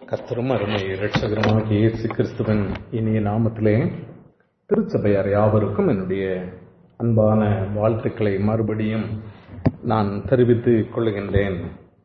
கர்த்தரும் அருமை இரட்சகருமாகிய இயேசு கிறிஸ்துவின் இனிய நாமத்திலே திருச்சபையார் யாவருக்கும் என்னுடைய அன்பான வாழ்த்துக்களை மறுபடியும் நான் தெரிவித்துக் கொள்கின்றேன்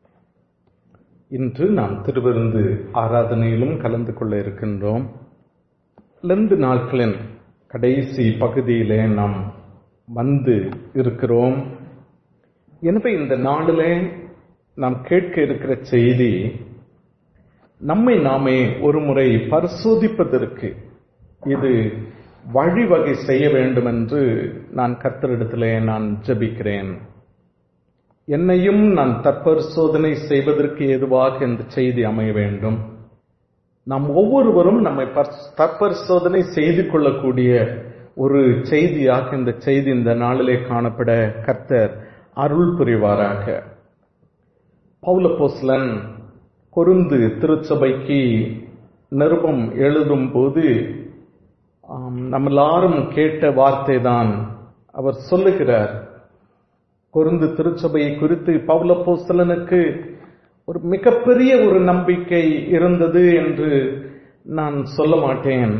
இன்று நாம் திருவிருந்து ஆராதனையிலும் கலந்து கொள்ள இருக்கின்றோம் லந்து நாட்களின் கடைசி பகுதியிலே நாம் வந்து இருக்கிறோம் எனவே இந்த நாளிலே நாம் கேட்க இருக்கிற செய்தி நம்மை நாமே ஒரு முறை பரிசோதிப்பதற்கு இது வழிவகை செய்ய வேண்டும் என்று நான் கர்த்தரிடத்திலே நான் ஜபிக்கிறேன் என்னையும் நான் தற்பரிசோதனை செய்வதற்கு ஏதுவாக இந்த செய்தி அமைய வேண்டும் நாம் ஒவ்வொருவரும் நம்மை தற்பரிசோதனை செய்து கொள்ளக்கூடிய ஒரு செய்தியாக இந்த செய்தி இந்த நாளிலே காணப்பட கர்த்தர் அருள் புரிவாராக பௌலபோஸ்லன் கொருந்து திருச்சபைக்கு நிருபம் எழுதும் போது நம்ம எல்லாரும் கேட்ட வார்த்தை தான் அவர் சொல்லுகிறார் கொருந்து திருச்சபையை குறித்து பௌலப்போஸ்தலனுக்கு ஒரு மிகப்பெரிய ஒரு நம்பிக்கை இருந்தது என்று நான் சொல்ல மாட்டேன்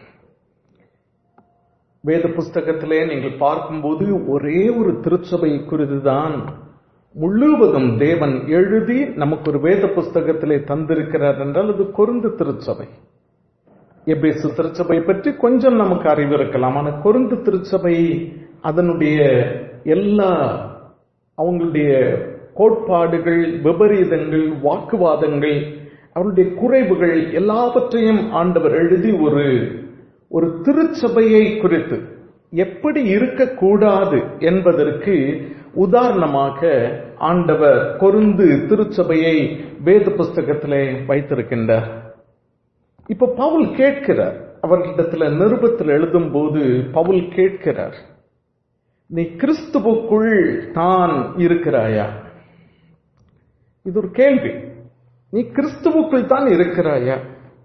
வேத புஸ்தகத்திலே நீங்கள் பார்க்கும்போது ஒரே ஒரு திருச்சபை குறித்து தான் முழுவதும் தேவன் எழுதி நமக்கு ஒரு வேத புஸ்தகத்திலே தந்திருக்கிறார் என்றால் அது கொருந்து திருச்சபை எபேசு திருச்சபை பற்றி கொஞ்சம் நமக்கு அறிவு இருக்கலாம் ஆனால் கொருந்து திருச்சபை அதனுடைய எல்லா அவங்களுடைய கோட்பாடுகள் விபரீதங்கள் வாக்குவாதங்கள் அவருடைய குறைவுகள் எல்லாவற்றையும் ஆண்டவர் எழுதி ஒரு ஒரு திருச்சபையை குறித்து எப்படி இருக்கக்கூடாது என்பதற்கு உதாரணமாக ஆண்டவர் கொருந்து திருச்சபையை வேத புஸ்தகத்திலே வைத்திருக்கின்றார் இப்ப பவுல் கேட்கிறார் அவர்களிடத்துல நிருபத்தில் எழுதும் போது பவுல் கேட்கிறார் நீ கிறிஸ்துவுக்குள் தான் இருக்கிறாயா இது ஒரு கேள்வி நீ கிறிஸ்துவுக்குள் தான் இருக்கிறாயா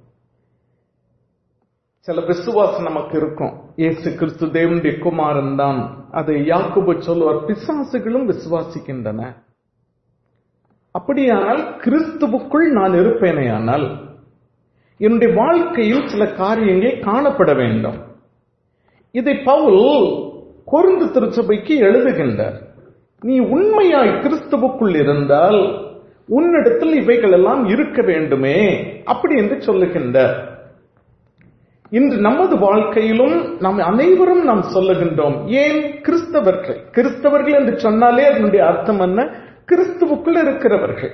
சில விசுவாசம் நமக்கு இருக்கும் இயேசு கிறிஸ்து தேவனுடைய குமாரன் தான் அதை யாக்குபு சொல்லுவார் பிசாசுகளும் விசுவாசிக்கின்றன அப்படியானால் கிறிஸ்துவுக்குள் நான் இருப்பேனேயானால் என்னுடைய வாழ்க்கையில் சில காரியங்கள் காணப்பட வேண்டும் இதை பவுல் கொருந்து திருச்சபைக்கு எழுதுகின்றார் நீ உண்மையாய் கிறிஸ்துவுக்குள் இருந்தால் உன்னிடத்தில் இவைகள் எல்லாம் இருக்க வேண்டுமே அப்படி என்று சொல்லுகின்றார் இன்று நமது வாழ்க்கையிலும் நாம் அனைவரும் நாம் சொல்லுகின்றோம் ஏன் கிறிஸ்தவர்கள் கிறிஸ்தவர்கள் என்று சொன்னாலே அதனுடைய அர்த்தம் என்ன கிறிஸ்துவுக்குள் இருக்கிறவர்கள்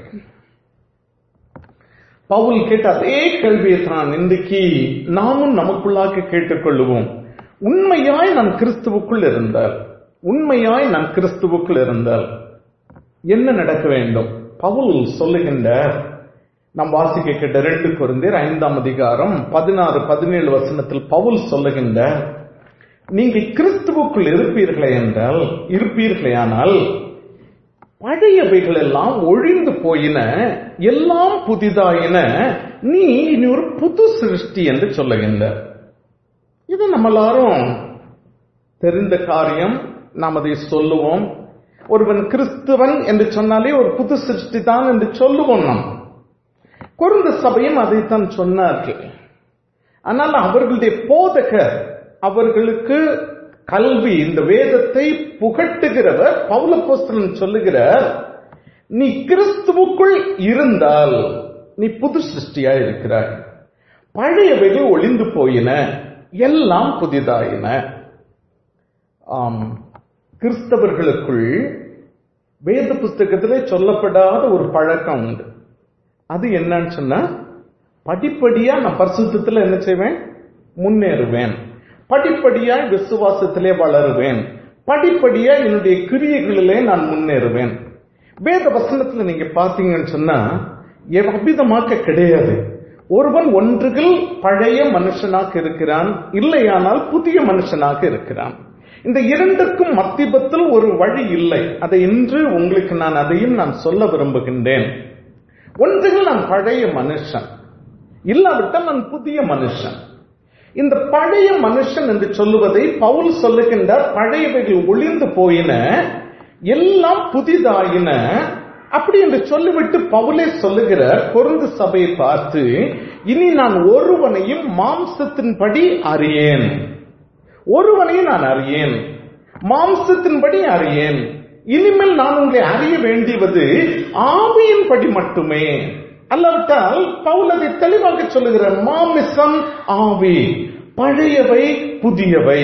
பவுல் கேட்ட அதே கேள்வியை தான் இன்றைக்கு நாமும் நமக்குள்ளாக கேட்டுக்கொள்ளுவோம் உண்மையாய் நான் கிறிஸ்துவுக்குள் இருந்தால் உண்மையாய் நான் கிறிஸ்துவுக்குள் இருந்தால் என்ன நடக்க வேண்டும் பவுல் சொல்லுகின்ற நாம் வாசிக்க கேட்ட ரெண்டு குருந்தேர் ஐந்தாம் அதிகாரம் பதினாறு பதினேழு வசனத்தில் பவுல் சொல்லுகின்ற நீங்கள் கிறிஸ்துவுக்குள் இருப்பீர்களே என்றால் இருப்பீர்களே ஆனால் பழையவைகள் எல்லாம் ஒழிந்து போயின எல்லாம் புதிதாயின நீ இனி ஒரு புது சிருஷ்டி என்று சொல்லுகின்ற இது நம்ம எல்லாரும் தெரிந்த காரியம் நாம் அதை சொல்லுவோம் ஒருவன் கிறிஸ்துவன் என்று சொன்னாலே ஒரு புது சிருஷ்டி தான் என்று சொல்லுவோம் நாம் குறுந்த சபையும் அதைத்தான் சொன்னார்கள் ஆனால் அவர்களுடைய போதகர் அவர்களுக்கு கல்வி இந்த வேதத்தை புகட்டுகிறவர் பௌலப்போஸ்தலன் சொல்லுகிறார் நீ கிறிஸ்துவுக்குள் இருந்தால் நீ புது சிருஷ்டியா இருக்கிறாய் பழையவைகள் ஒளிந்து போயின எல்லாம் புதிதாயின ஆம் கிறிஸ்தவர்களுக்குள் வேத புஸ்தகத்திலே சொல்லப்படாத ஒரு பழக்கம் உண்டு அது என்னன்னு சொன்னா படிப்படியா நான் பரிசுத்தத்துல என்ன செய்வேன் முன்னேறுவேன் படிப்படியா விசுவாசத்திலே வளருவேன் படிப்படியா என்னுடைய கிரியைகளிலே நான் முன்னேறுவேன் வேத வசனத்துல நீங்க பாத்தீங்கன்னு சொன்னா அபிதமாக்க கிடையாது ஒருவன் ஒன்றுகள் பழைய மனுஷனாக இருக்கிறான் இல்லையானால் புதிய மனுஷனாக இருக்கிறான் இந்த இரண்டுக்கும் மத்திபத்தில் ஒரு வழி இல்லை அதை இன்று உங்களுக்கு நான் அதையும் நான் சொல்ல விரும்புகின்றேன் ஒன்றுகள் நான் பழைய மனுஷன் இல்லாவிட்டால் நான் புதிய மனுஷன் இந்த பழைய மனுஷன் என்று சொல்லுவதை பவுல் சொல்லுகின்றார் பழையவைகள் ஒளிந்து போயின எல்லாம் புதிதாயின அப்படி என்று சொல்லிவிட்டு பவுலே சொல்லுகிறார் பொருந்து சபையை பார்த்து இனி நான் ஒருவனையும் மாம்சத்தின்படி அறியேன் ஒருவனையும் நான் அறியேன் மாம்சத்தின்படி அறியேன் இனிமேல் நான் உங்களை அறிய வேண்டியது ஆவியின்படி மட்டுமே அல்லாவிட்டால் பவுல் அதை தெளிவாக சொல்லுகிறார் மாமிசம் ஆவி பழையவை புதியவை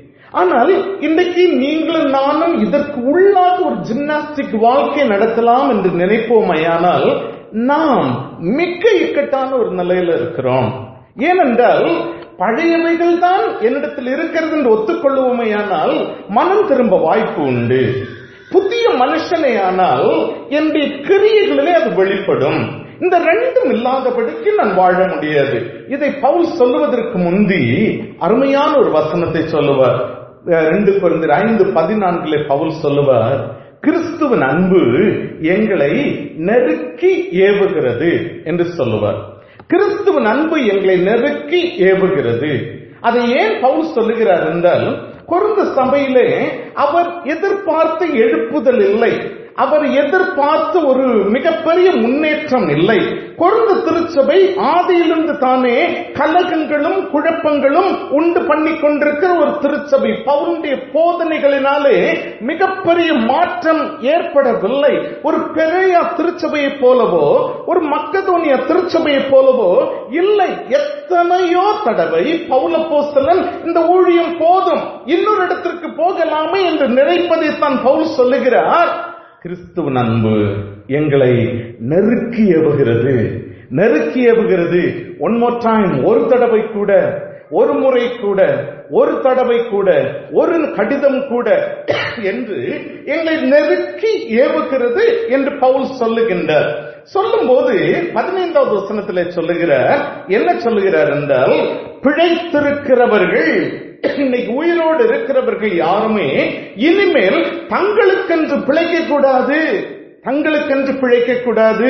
ஆனால் இன்றைக்கு நீங்களும் நானும் இதற்கு உள்ளாக ஒரு ஜிம்னாஸ்டிக் வாழ்க்கை நடத்தலாம் என்று நினைப்போமையானால் நாம் மிக்க இக்கட்டான ஒரு நிலையில இருக்கிறோம் ஏனென்றால் பழையவைகள் தான் என்னிடத்தில் இருக்கிறது என்று ஒத்துக்கொள்ளுவோமையானால் மனம் திரும்ப வாய்ப்பு உண்டு புதிய மனுஷனே ஆனால் என்னுடைய கிரியைகளிலே அது வெளிப்படும் இந்த ரெண்டும் இல்லாதபடிக்கு நான் வாழ முடியாது இதை பவுல் சொல்லுவதற்கு முந்தி அருமையான ஒரு வசனத்தை சொல்லுவார் ரெண்டு குறைந்த ஐந்து பதினான்கிலே பவுல் சொல்லுவார் கிறிஸ்துவின் அன்பு எங்களை நெருக்கி ஏவுகிறது என்று சொல்லுவார் கிறிஸ்துவின் அன்பு எங்களை நெருக்கி ஏவுகிறது அதை ஏன் பவுல் சொல்லுகிறார் என்றால் குறைந்த சபையிலே அவர் எதிர்பார்த்த எழுப்புதல் இல்லை அவர் எதிர்பார்த்த ஒரு மிகப்பெரிய முன்னேற்றம் இல்லை குறைந்த திருச்சபை ஆதியிலிருந்து தானே கலகங்களும் குழப்பங்களும் உண்டு பண்ணி கொண்டிருக்கிற ஒரு திருச்சபை பவுனுடைய போதனைகளினாலே மிகப்பெரிய மாற்றம் ஏற்படவில்லை ஒரு பெரிய திருச்சபையை போலவோ ஒரு மக்கதோனிய திருச்சபையை போலவோ இல்லை எத்தனையோ தடவை பவுல போஸ்தலன் இந்த ஊழியம் போதும் இன்னொரு இடத்திற்கு போகலாமே என்று நினைப்பதை தான் பவுல் சொல்லுகிறார் கிறிஸ்துவ அன்பு எங்களை நெருக்கி ஏவுகிறது நெருக்கி ஏவுகிறது ஒன் மோர் டைம் ஒரு தடவை கூட ஒரு முறை கூட ஒரு தடவை கூட ஒரு கடிதம் கூட என்று எங்களை நெருக்கி ஏவுகிறது என்று பவுல் சொல்லுகின்றார் சொல்லும் போது பதினைந்தாவது வசனத்திலே சொல்லுகிறார் என்ன சொல்லுகிறார் என்றால் பிழைத்திருக்கிறவர்கள் இன்னைக்கு உயிரோடு இருக்கிறவர்கள் யாருமே இனிமேல் தங்களுக்கென்று பிழைக்க கூடாது தங்களுக்கென்று பிழைக்க கூடாது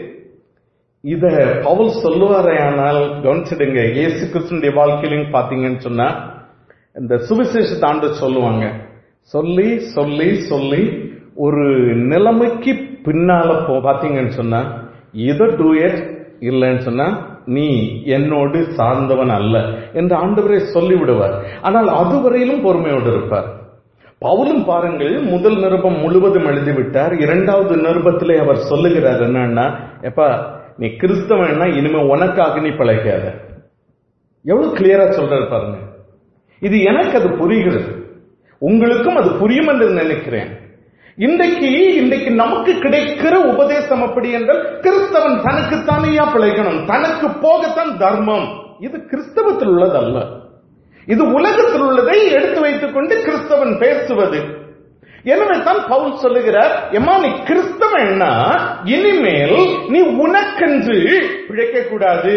இத பவுல் சொல்லுவாரே ஆனால் கவனிச்சிடுங்க இயேசு கிறிஸ்துடைய வாழ்க்கையிலும் பாத்தீங்கன்னு சொன்னா இந்த சுவிசேஷத்தை ஆண்டு சொல்லுவாங்க சொல்லி சொல்லி சொல்லி ஒரு நிலைமைக்கு பின்னால போ பாத்தீங்கன்னு சொன்னா இதை டூ இட் இல்லைன்னு சொன்னா நீ என்னோடு சார்ந்தவன் அல்ல என்று ஆண்டவரே சொல்லிவிடுவார் ஆனால் அதுவரையிலும் பொறுமையோடு இருப்பார் பவுலும் பாருங்கள் முதல் நிருபம் முழுவதும் எழுதிவிட்டார் இரண்டாவது நிருபத்திலே அவர் சொல்லுகிறார் என்னன்னா எப்பா நீ கிறிஸ்தவன்னா இனிமே உனக்காக நீ பிழைக்காத எவ்வளவு கிளியரா சொல்றாரு பாருங்க இது எனக்கு அது புரிகிறது உங்களுக்கும் அது புரியும் என்று நினைக்கிறேன் இன்றைக்கு இன்றைக்கு நமக்கு கிடைக்கிற உபதேசம் அப்படி என்றால் கிறிஸ்தவன் தனக்குத்தானேயா பிழைக்கணும் தனக்கு போகத்தான் தர்மம் இது கிறிஸ்தவத்தில் உள்ளதல்ல இது உலகத்தில் உள்ளதை எடுத்து வைத்துக் கொண்டு கிறிஸ்தவன் பேசுவது எனவே தான் பவுல் சொல்லுகிறார் எம்மா நீ கிறிஸ்தவன்னா இனிமேல் நீ உனக்கென்று பிழைக்க கூடாது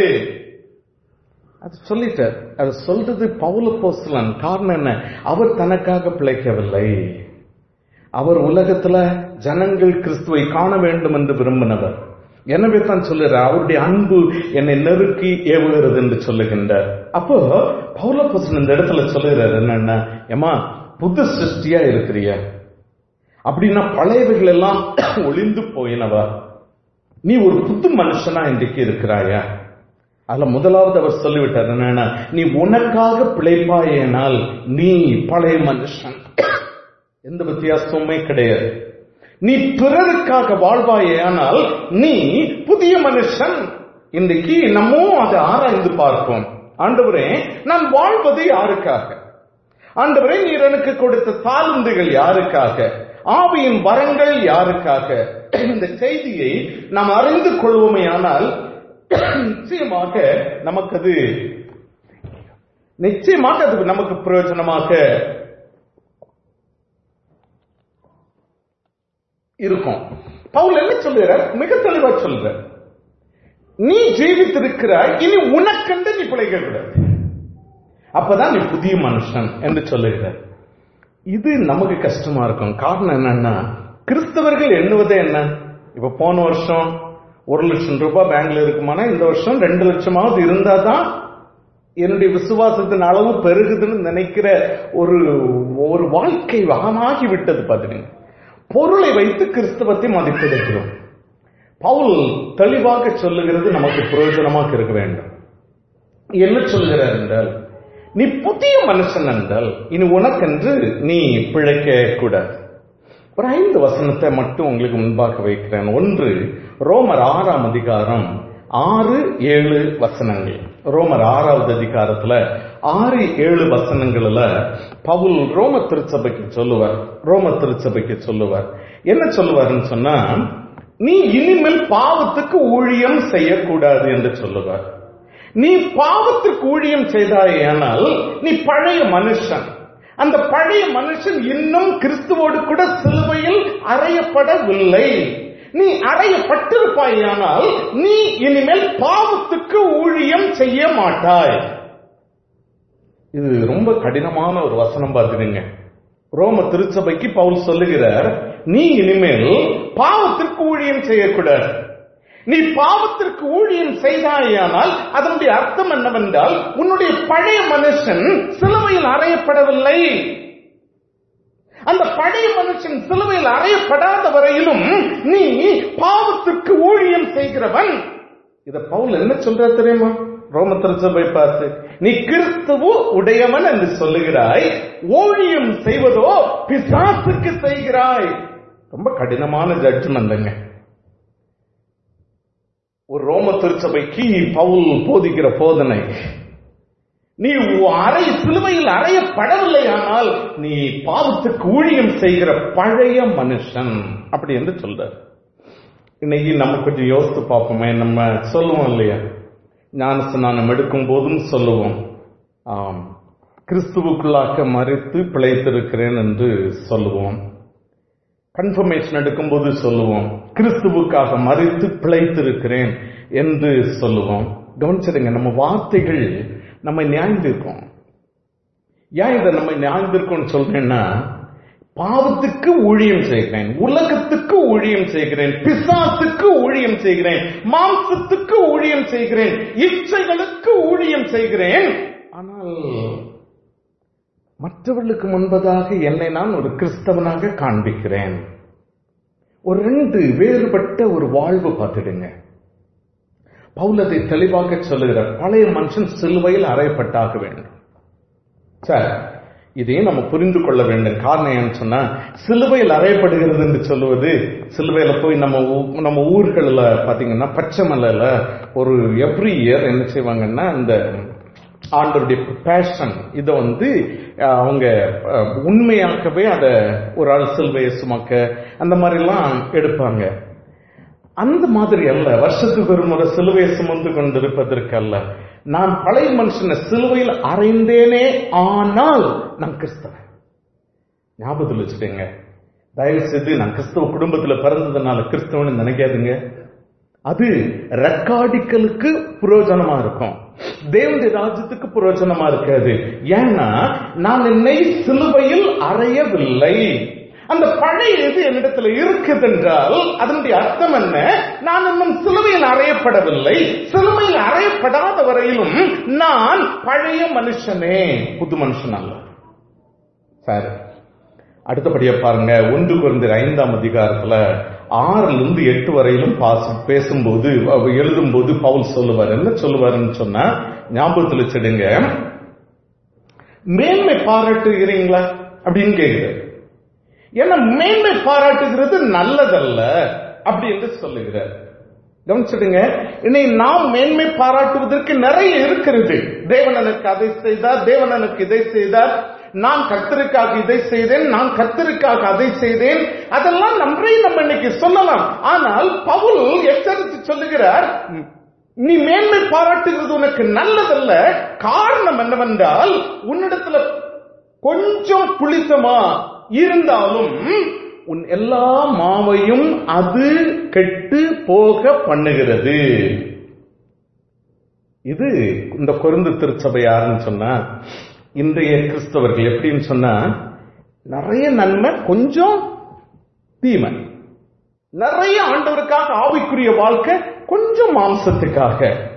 அது சொல்லிட்டார் அது சொல்றது பவுல போஸ்தலன் காரணம் என்ன அவர் தனக்காக பிழைக்கவில்லை அவர் உலகத்துல ஜனங்கள் கிறிஸ்துவை காண வேண்டும் என்று விரும்பினவர் எனவே தான் சொல்லுறார் அவருடைய அன்பு என்னை நெருக்கி ஏவுகிறது என்று சொல்லுகின்றார் அப்போ பவுல போஸ்தலன் இந்த இடத்துல சொல்லுகிறார் என்னன்னா ஏமா புது சிருஷ்டியா இருக்கிறிய அப்படின்னா பழையவைகள் எல்லாம் ஒளிந்து போயினவா நீ ஒரு புது மனுஷனா இன்றைக்கு இருக்கிறாயா அதுல முதலாவது அவர் சொல்லிவிட்டார் என்னன்னா நீ உனக்காக பிழைப்பாயேனால் நீ பழைய மனுஷன் எந்த வித்தியாசமுமே கிடையாது நீ பிறருக்காக வாழ்வாயே ஆனால் நீ புதிய மனுஷன் இன்றைக்கு நம்மும் அதை ஆராய்ந்து பார்ப்போம் ஆண்டவரே நான் வாழ்வது யாருக்காக ஆண்டவரே நீர் எனக்கு கொடுத்த தாழ்ந்துகள் யாருக்காக ஆவியின் வரங்கள் யாருக்காக இந்த செய்தியை நாம் அறிந்து கொள்வோமே ஆனால் நிச்சயமாக நமக்கு அது நிச்சயமாக அது நமக்கு பிரயோஜனமாக இருக்கும் பவுல் என்ன சொல்லுகிறார் மிக தெளிவா சொல்ற நீ ஜீவித்திருக்கிறாய் இனி உனக்கென்று நீ பிழைக்க கூடாது அப்பதான் நீ புதிய மனுஷன் என்று சொல்லுகிறார் இது நமக்கு கஷ்டமா இருக்கும் காரணம் என்னன்னா கிறிஸ்தவர்கள் எண்ணுவதே என்ன இப்ப போன வருஷம் ஒரு லட்சம் ரூபாய் பேங்க்ல இருக்குமானா இந்த வருஷம் ரெண்டு லட்சமாவது இருந்தாதான் என்னுடைய விசுவாசத்தின் அளவு பெருகுதுன்னு நினைக்கிற ஒரு ஒரு வாழ்க்கை வகமாகி விட்டது பாத்தீங்க பொருளை வைத்து கிறிஸ்தவத்தை மதிப்பிடுகிறோம் பவுல் தெளிவாக சொல்லுகிறது நமக்கு பிரயோஜனமாக இருக்க வேண்டும் என்ன சொல்கிறார் என்றால் நீ புதிய மனுஷன் என்றால் இனி உனக்கென்று நீ பிழைக்க கூடாது ஒரு ஐந்து வசனத்தை மட்டும் உங்களுக்கு முன்பாக வைக்கிறேன் ஒன்று ரோமர் ஆறாம் அதிகாரம் ஆறு ஏழு வசனங்கள் ரோமர் ஆறாவது அதிகாரத்துல ஆறு ஏழு வசனங்கள்ல பவுல் ரோம திருச்சபைக்கு சொல்லுவார் ரோம திருச்சபைக்கு சொல்லுவார் என்ன சொல்லுவாருன்னு சொன்னா நீ இனிமேல் பாவத்துக்கு ஊழியம் செய்யக்கூடாது என்று சொல்லுவார் நீ பாவத்திற்கு ஊழியம் செய்தாயானால் நீ பழைய மனுஷன் அந்த பழைய மனுஷன் இன்னும் கிறிஸ்துவோடு கூட சிலுவையில் அறையப்படவில்லை நீ அறையப்பட்டிருப்பாயானால் நீ இனிமேல் பாவத்துக்கு ஊழியம் செய்ய மாட்டாய் இது ரொம்ப கடினமான ஒரு வசனம் பார்த்துடுங்க ரோம திருச்சபைக்கு பவுல் சொல்லுகிறார் நீ இனிமேல் பாவத்திற்கு ஊழியம் செய்யக்கூடாது நீ பாவத்திற்கு ஊழியம் செய்தாயானால் அதனுடைய அர்த்தம் என்னவென்றால் உன்னுடைய பழைய மனுஷன் சிலுவையில் அறையப்படவில்லை அந்த பழைய மனுஷன் சிலுவையில் அறையப்படாத வரையிலும் நீ பாவத்திற்கு ஊழியம் செய்கிறவன் இத பவுல் என்ன சொல்ற தெரியுமா ரோம திருச்சபை பார்த்து நீ கிறிஸ்துவு உடையவன் என்று சொல்லுகிறாய் ஊழியம் செய்வதோ பிசாசுக்கு செய்கிறாய் ரொம்ப கடினமான ஜட்ஜ்மெண்ட்ங்க ஒரு ரோம திருச்சபைக்கு பவுல் போதிக்கிற போதனை நீ அறை சிலுவையில் அறையப்படவில்லை ஆனால் நீ பாவத்துக்கு ஊழியம் செய்கிற பழைய மனுஷன் அப்படி என்று சொல்ற இன்னைக்கு நம்ம கொஞ்சம் யோசித்து பார்ப்போமே நம்ம சொல்லுவோம் இல்லையா ஞான ஸ்நானம் எடுக்கும் போதும் சொல்லுவோம் ஆம் கிறிஸ்துவுக்குள்ளாக்க மறைத்து பிழைத்திருக்கிறேன் என்று சொல்லுவோம் கன்ஃபர்மேஷன் எடுக்கும்போது சொல்லுவோம் கிறிஸ்துவுக்காக மறித்து பிழைத்திருக்கிறேன் என்று சொல்லுவோம் கவனிச்சிடுங்க நம்ம வார்த்தைகள் நம்ம நியாய்ந்திருக்கோம் ஏன் இதை நம்ம நியாய்ந்திருக்கோம்னு சொல்றேன்னா பாவத்துக்கு ஊழியம் செய்கிறேன் உலகத்துக்கு ஊழியம் செய்கிறேன் பிசாசுக்கு ஊழியம் செய்கிறேன் மாம்சத்துக்கு ஊழியம் செய்கிறேன் இச்சைகளுக்கு ஊழியம் செய்கிறேன் ஆனால் மற்றவர்களுக்கு முன்பதாக என்னை நான் ஒரு கிறிஸ்தவனாக காண்பிக்கிறேன் ஒரு ரெண்டு வேறுபட்ட ஒரு வாழ்வு பார்த்துடுங்க பவுலத்தை தெளிவாக சொல்லுகிறார் பழைய மனுஷன் சிலுவையில் அறையப்பட்டாக வேண்டும் சார் இதையும் நம்ம புரிந்து கொள்ள வேண்டும் காரணம் ஏன்னு சொன்னா சிலுவையில் அறையப்படுகிறது என்று சொல்லுவது சிலுவையில போய் நம்ம ஊ- நம்ம ஊர்களில் பாத்தீங்கன்னா பச்சை மலையில ஒரு எவ்ரி இயர் என்ன செய்வாங்கன்னா அந்த ஆண்டருடைய பேஷன் இதை வந்து அஹ், அவங்க அஹ், உண்மையாகவே அதை ஒரு ஆள் சிலுவையை சுமக்க அந்த மாதிரிலாம் எடுப்பாங்க அந்த மாதிரி அல்ல வருஷத்துக்கு ஒரு முறை சிலுவையை சுமந்து கொண்டிருப்பதற்கு அல்ல நான் பழைய மனுஷனை சிலுவையில் அறைந்தேனே ஆனால் நான் கிறிஸ்தவன் ஞாபகத்தில் வச்சுக்கோங்க தயவு செய்து நான் கிறிஸ்தவ குடும்பத்துல பிறந்ததுனால கிறிஸ்தவன் நினைக்காதுங்க அது ரெக்கார்டிக்கலுக்கு புரோஜனமா இருக்கும் தேவனுடைய ராஜ்யத்துக்கு புரோஜனமா இருக்காது ஏன்னா நான் என்னை சிலுவையில் அறையவில்லை அந்த பழைய இது என்னிடத்துல இருக்குது என்றால் அதனுடைய அர்த்தம் என்ன நான் இன்னும் சிலுவையில் அறையப்படவில்லை சிலுவையில் அறையப்படாத வரையிலும் நான் பழைய மனுஷனே புது மனுஷன் அல்ல சரி அடுத்தபடியா பாருங்க ஒன்று குறைந்த ஐந்தாம் அதிகாரத்துல ஆறுல இருந்து எட்டு வரையிலும் பாச- பேசும்போது அவ எழுதும்போது பவுல் சொல்லுவார் என்ன சொல்லுவாருன்னு சொன்னா ஞாபகத்துல வச்சிடுங்க மேன்மை பாராட்டுகிறீங்களா அப்படின்னு கேக்குறாரு ஏன்னா மேன்மை பாராட்டுகிறது நல்லதல்ல அப்படி என்று சொல்லுகிறார் கவனிச்சிடுங்க இனி நாம் மேன்மை பாராட்டுவதற்கு நிறைய இருக்கிறது தேவன் எனக்கு அதை செய்தார் தேவன் எனக்கு இதை செய்தார் நான் கர்த்தருக்காக இதை செய்தேன் நான் கர்த்தருக்காக அதை செய்தேன் அதெல்லாம் நம்மை நம்ம இன்னைக்கு சொல்லலாம் ஆனால் பவுல் எச்சரித்து சொல்லுகிறார் நீ மேன்மை பாராட்டுகிறது உனக்கு நல்லதல்ல காரணம் என்னவென்றால் உன்னிடத்துல கொஞ்சம் புளித்தமா இருந்தாலும் உன் எல்லா மாவையும் அது கெட்டு போக பண்ணுகிறது இது இந்த கொருந்து திருச்சபை யாருன்னு சொன்னா இன்றைய கிறிஸ்தவர்கள் எப்படின்னு சொன்னா நிறைய நன்மை கொஞ்சம் தீமை நிறைய ஆண்டவருக்காக ஆவிக்குரிய வாழ்க்கை கொஞ்சம் மாம்சத்துக்காக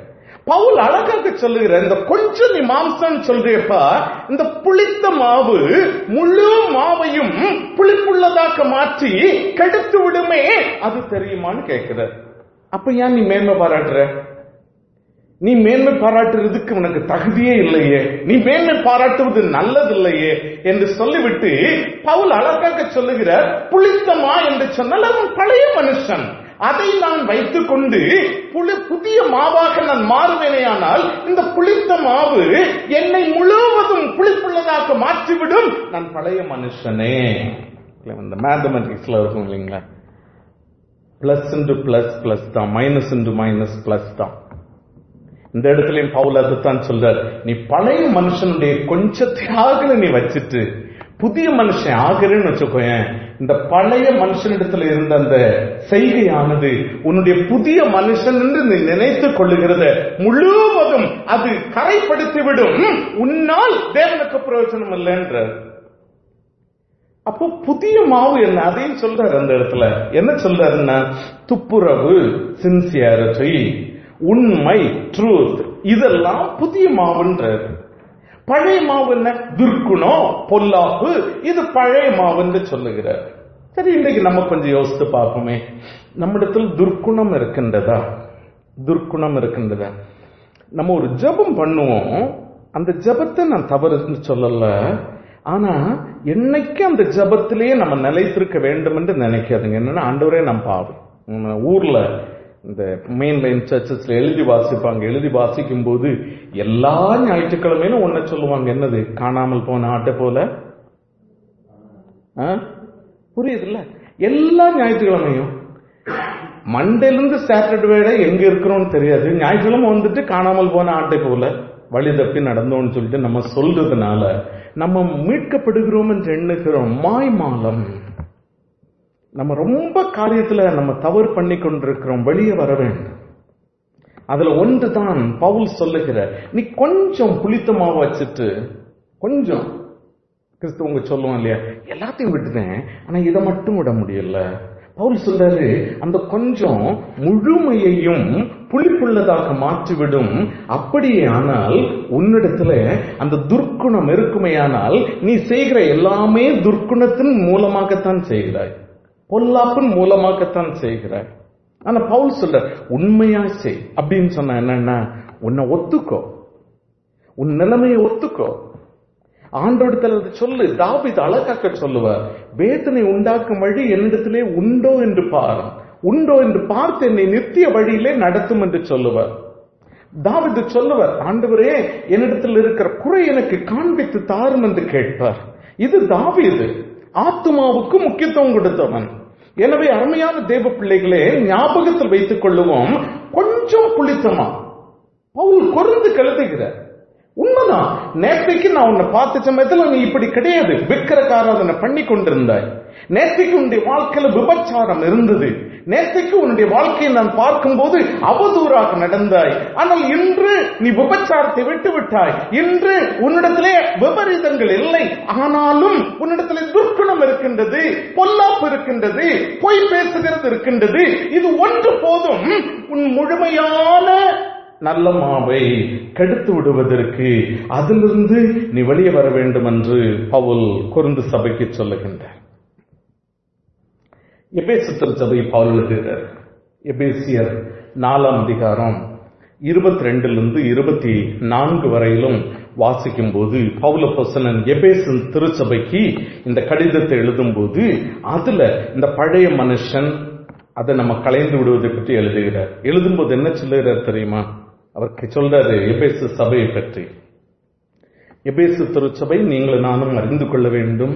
பவுல் அழகாக சொல்லுகிற இந்த கொஞ்சம் நீ மாம்சம் சொல்றியப்பா இந்த புளித்த மாவு முழு மாவையும் புளிப்புள்ளதாக்க மாற்றி கெடுத்து விடுமே அது தெரியுமான்னு கேட்கிற அப்ப ஏன் நீ மேன்மை பாராட்டுற நீ மேன்மை பாராட்டுறதுக்கு உனக்கு தகுதியே இல்லையே நீ மேன்மை பாராட்டுவது நல்லதில்லையே என்று சொல்லிவிட்டு பவுல் அழகாக சொல்லுகிற புளித்தமா என்று சொன்னால் அவன் பழைய மனுஷன் அதை நான் வைத்துக் கொண்டு புளி புதிய மாவாக நான் மாறுவேனேயானால் இந்த புளித்த மாவு என்னை முழுவதும் புளிப்புள்ளதாக மாற்றிவிடும் நான் பழைய மனுஷனே இந்த மேத்தமெட்டிக்ஸ்ல இருக்கும் இல்லைங்களா பிளஸ் இன்டு பிளஸ் பிளஸ் தான் மைனஸ் இன்டு மைனஸ் பிளஸ் தான் இந்த இடத்துலயும் பவுல் அதுதான் சொல்றார் நீ பழைய மனுஷனுடைய கொஞ்சத்தையாக நீ வச்சுட்டு புதிய மனுஷன் ஆகிறேன்னு வச்சுக்கோயேன் இந்த பழைய மனுஷனிடத்துல இருந்த அந்த செய்கையானது உன்னுடைய புதிய மனுஷன் என்று நீ நினைத்துக் கொள்ளுகிறத முழுவதும் அது கரைப்படுத்திவிடும் உன்னால் தேவனுக்கு பிரயோஜனம் இல்லைன்றார் அப்போ புதிய மாவு என்ன அதையும் சொல்றாரு அந்த இடத்துல என்ன சொல்றாருன்னா துப்புரவு சின்சியாரிட்டி உண்மை ட்ரூத் இதெல்லாம் புதிய மாவுன்றாரு பழைய மாவு என்ன துர்க்குணம் பொல்லாப்பு இது பழைய மாவுன்னு சொல்லுகிறார் சரி இன்றைக்கு நம்ம கொஞ்சம் யோசித்து பார்ப்போமே நம்மிடத்தில் துர்க்குணம் இருக்கின்றதா துர்க்குணம் இருக்கின்றதா நம்ம ஒரு ஜபம் பண்ணுவோம் அந்த ஜபத்தை நான் தவறுன்னு சொல்லல ஆனா என்னைக்கு அந்த ஜபத்திலேயே நம்ம நிலைத்திருக்க வேண்டும் என்று நினைக்காதுங்க என்னன்னா ஆண்டவரே நம்ம பாவம் ஊர்ல இந்த மெயின் லைன் சர்ச்சஸ்ல எழுதி வாசிப்பாங்க எழுதி வாசிக்கும் போது எல்லா ஞாயிற்றுக்கிழமையிலும் ஒன்ன சொல்லுவாங்க என்னது காணாமல் போன ஆட்டை போல புரியுதுல்ல எல்லா ஞாயிற்றுக்கிழமையும் மண்டேலிருந்து சாட்டர்டே எங்க இருக்கிறோம்னு தெரியாது ஞாயிற்றுக்கிழமை வந்துட்டு காணாமல் போன ஆட்டை போல வழி தப்பி நடந்தோம்னு சொல்லிட்டு நம்ம சொல்றதுனால நம்ம மீட்கப்படுகிறோம் என்று எண்ணுகிறோம் மாய்மாலம் நம்ம ரொம்ப காரியத்துல நம்ம தவறு பண்ணி கொண்டிருக்கிறோம் வெளியே வர வேண்டும் அதுல ஒன்றுதான் பவுல் சொல்லுகிற நீ கொஞ்சம் புளித்தமாவ வச்சுட்டு கொஞ்சம் கிறிஸ்துவங்க சொல்லுவோம் இல்லையா எல்லாத்தையும் விட்டுட்டேன் ஆனா இதை மட்டும் விட முடியல பவுல் சொல்றாரு அந்த கொஞ்சம் முழுமையையும் புளிப்புள்ளதாக மாற்றிவிடும் அப்படியே ஆனால் உன்னிடத்துல அந்த துர்க்குணம் இருக்குமையானால் நீ செய்கிற எல்லாமே துர்க்குணத்தின் மூலமாகத்தான் செய்கிறாய் பொல்லாப்பின் மூலமாகத்தான் செய்கிறாய் ஆனா பவுல் சொல்ற உண்மையா செய் அப்படின்னு சொன்ன என்னன்னா உன்னை ஒத்துக்கோ உன் நிலைமையை ஒத்துக்கோ ஆண்டோடத்தில் சொல்லு தாவித் அழகாக்க சொல்லுவார் வேதனை உண்டாக்கும் வழி என்னிடத்திலே உண்டோ என்று பார் உண்டோ என்று பார்த்து என்னை நித்திய வழியிலே நடத்தும் என்று சொல்லுவார் தாவிது சொல்லுவார் ஆண்டவரே என்னிடத்தில் இருக்கிற குறை எனக்கு காண்பித்து தாரும் என்று கேட்பார் இது தாவிது ஆத்மாவுக்கு முக்கியத்துவம் கொடுத்தவன் எனவே அருமையான தேவ பிள்ளைகளே ஞாபகத்தில் வைத்துக் கொள்ளுவோம் கொஞ்சம் புளித்தமா பவுல் கொருந்து கழுதுகிறார் உண்மைதான் நேற்றைக்கு நான் உன்னை பார்த்த சமயத்துல நீ இப்படி கிடையாது விக்கிரகாராதனை பண்ணி கொண்டிருந்தாய் நேற்றைக்கு உன்னுடைய வாழ்க்கையில விபச்சாரம் இருந்தது நேற்றைக்கு உன்னுடைய வாழ்க்கையை நான் பார்க்கும்போது அவதூறாக நடந்தாய் ஆனால் இன்று நீ விபச்சாரத்தை விட்டு விட்டாய் இன்று உன்னிடத்திலே விபரீதங்கள் இல்லை ஆனாலும் உன்னிடத்திலே துர்க்குணம் இருக்கின்றது பொல்லாப்பு இருக்கின்றது பொய் பேசுகிறது இருக்கின்றது இது ஒன்று போதும் உன் முழுமையான நல்ல மாவை கெடுத்து விடுவதற்கு அதிலிருந்து நீ வெளியே வர வேண்டும் என்று பவுல் குறுந்து சபைக்கு சொல்லுகின்றார் எபேசு திருச்சபை பவுல் எழுதுகிறார் எபேசியர் நாலாம் அதிகாரம் இருபத்தி ரெண்டிலிருந்து இருபத்தி நான்கு வரையிலும் வாசிக்கும் போது பவுல பொசனன் எபேசன் திருச்சபைக்கு இந்த கடிதத்தை எழுதும் போது அதுல இந்த பழைய மனுஷன் அதை நம்ம கலைந்து விடுவதை பற்றி எழுதுகிறார் எழுதும்போது என்ன சொல்லுகிறார் தெரியுமா அவருக்கு சொல்றாரு எபேசு சபையை பற்றி எபேசு திருச்சபை நீங்கள் நானும் அறிந்து கொள்ள வேண்டும்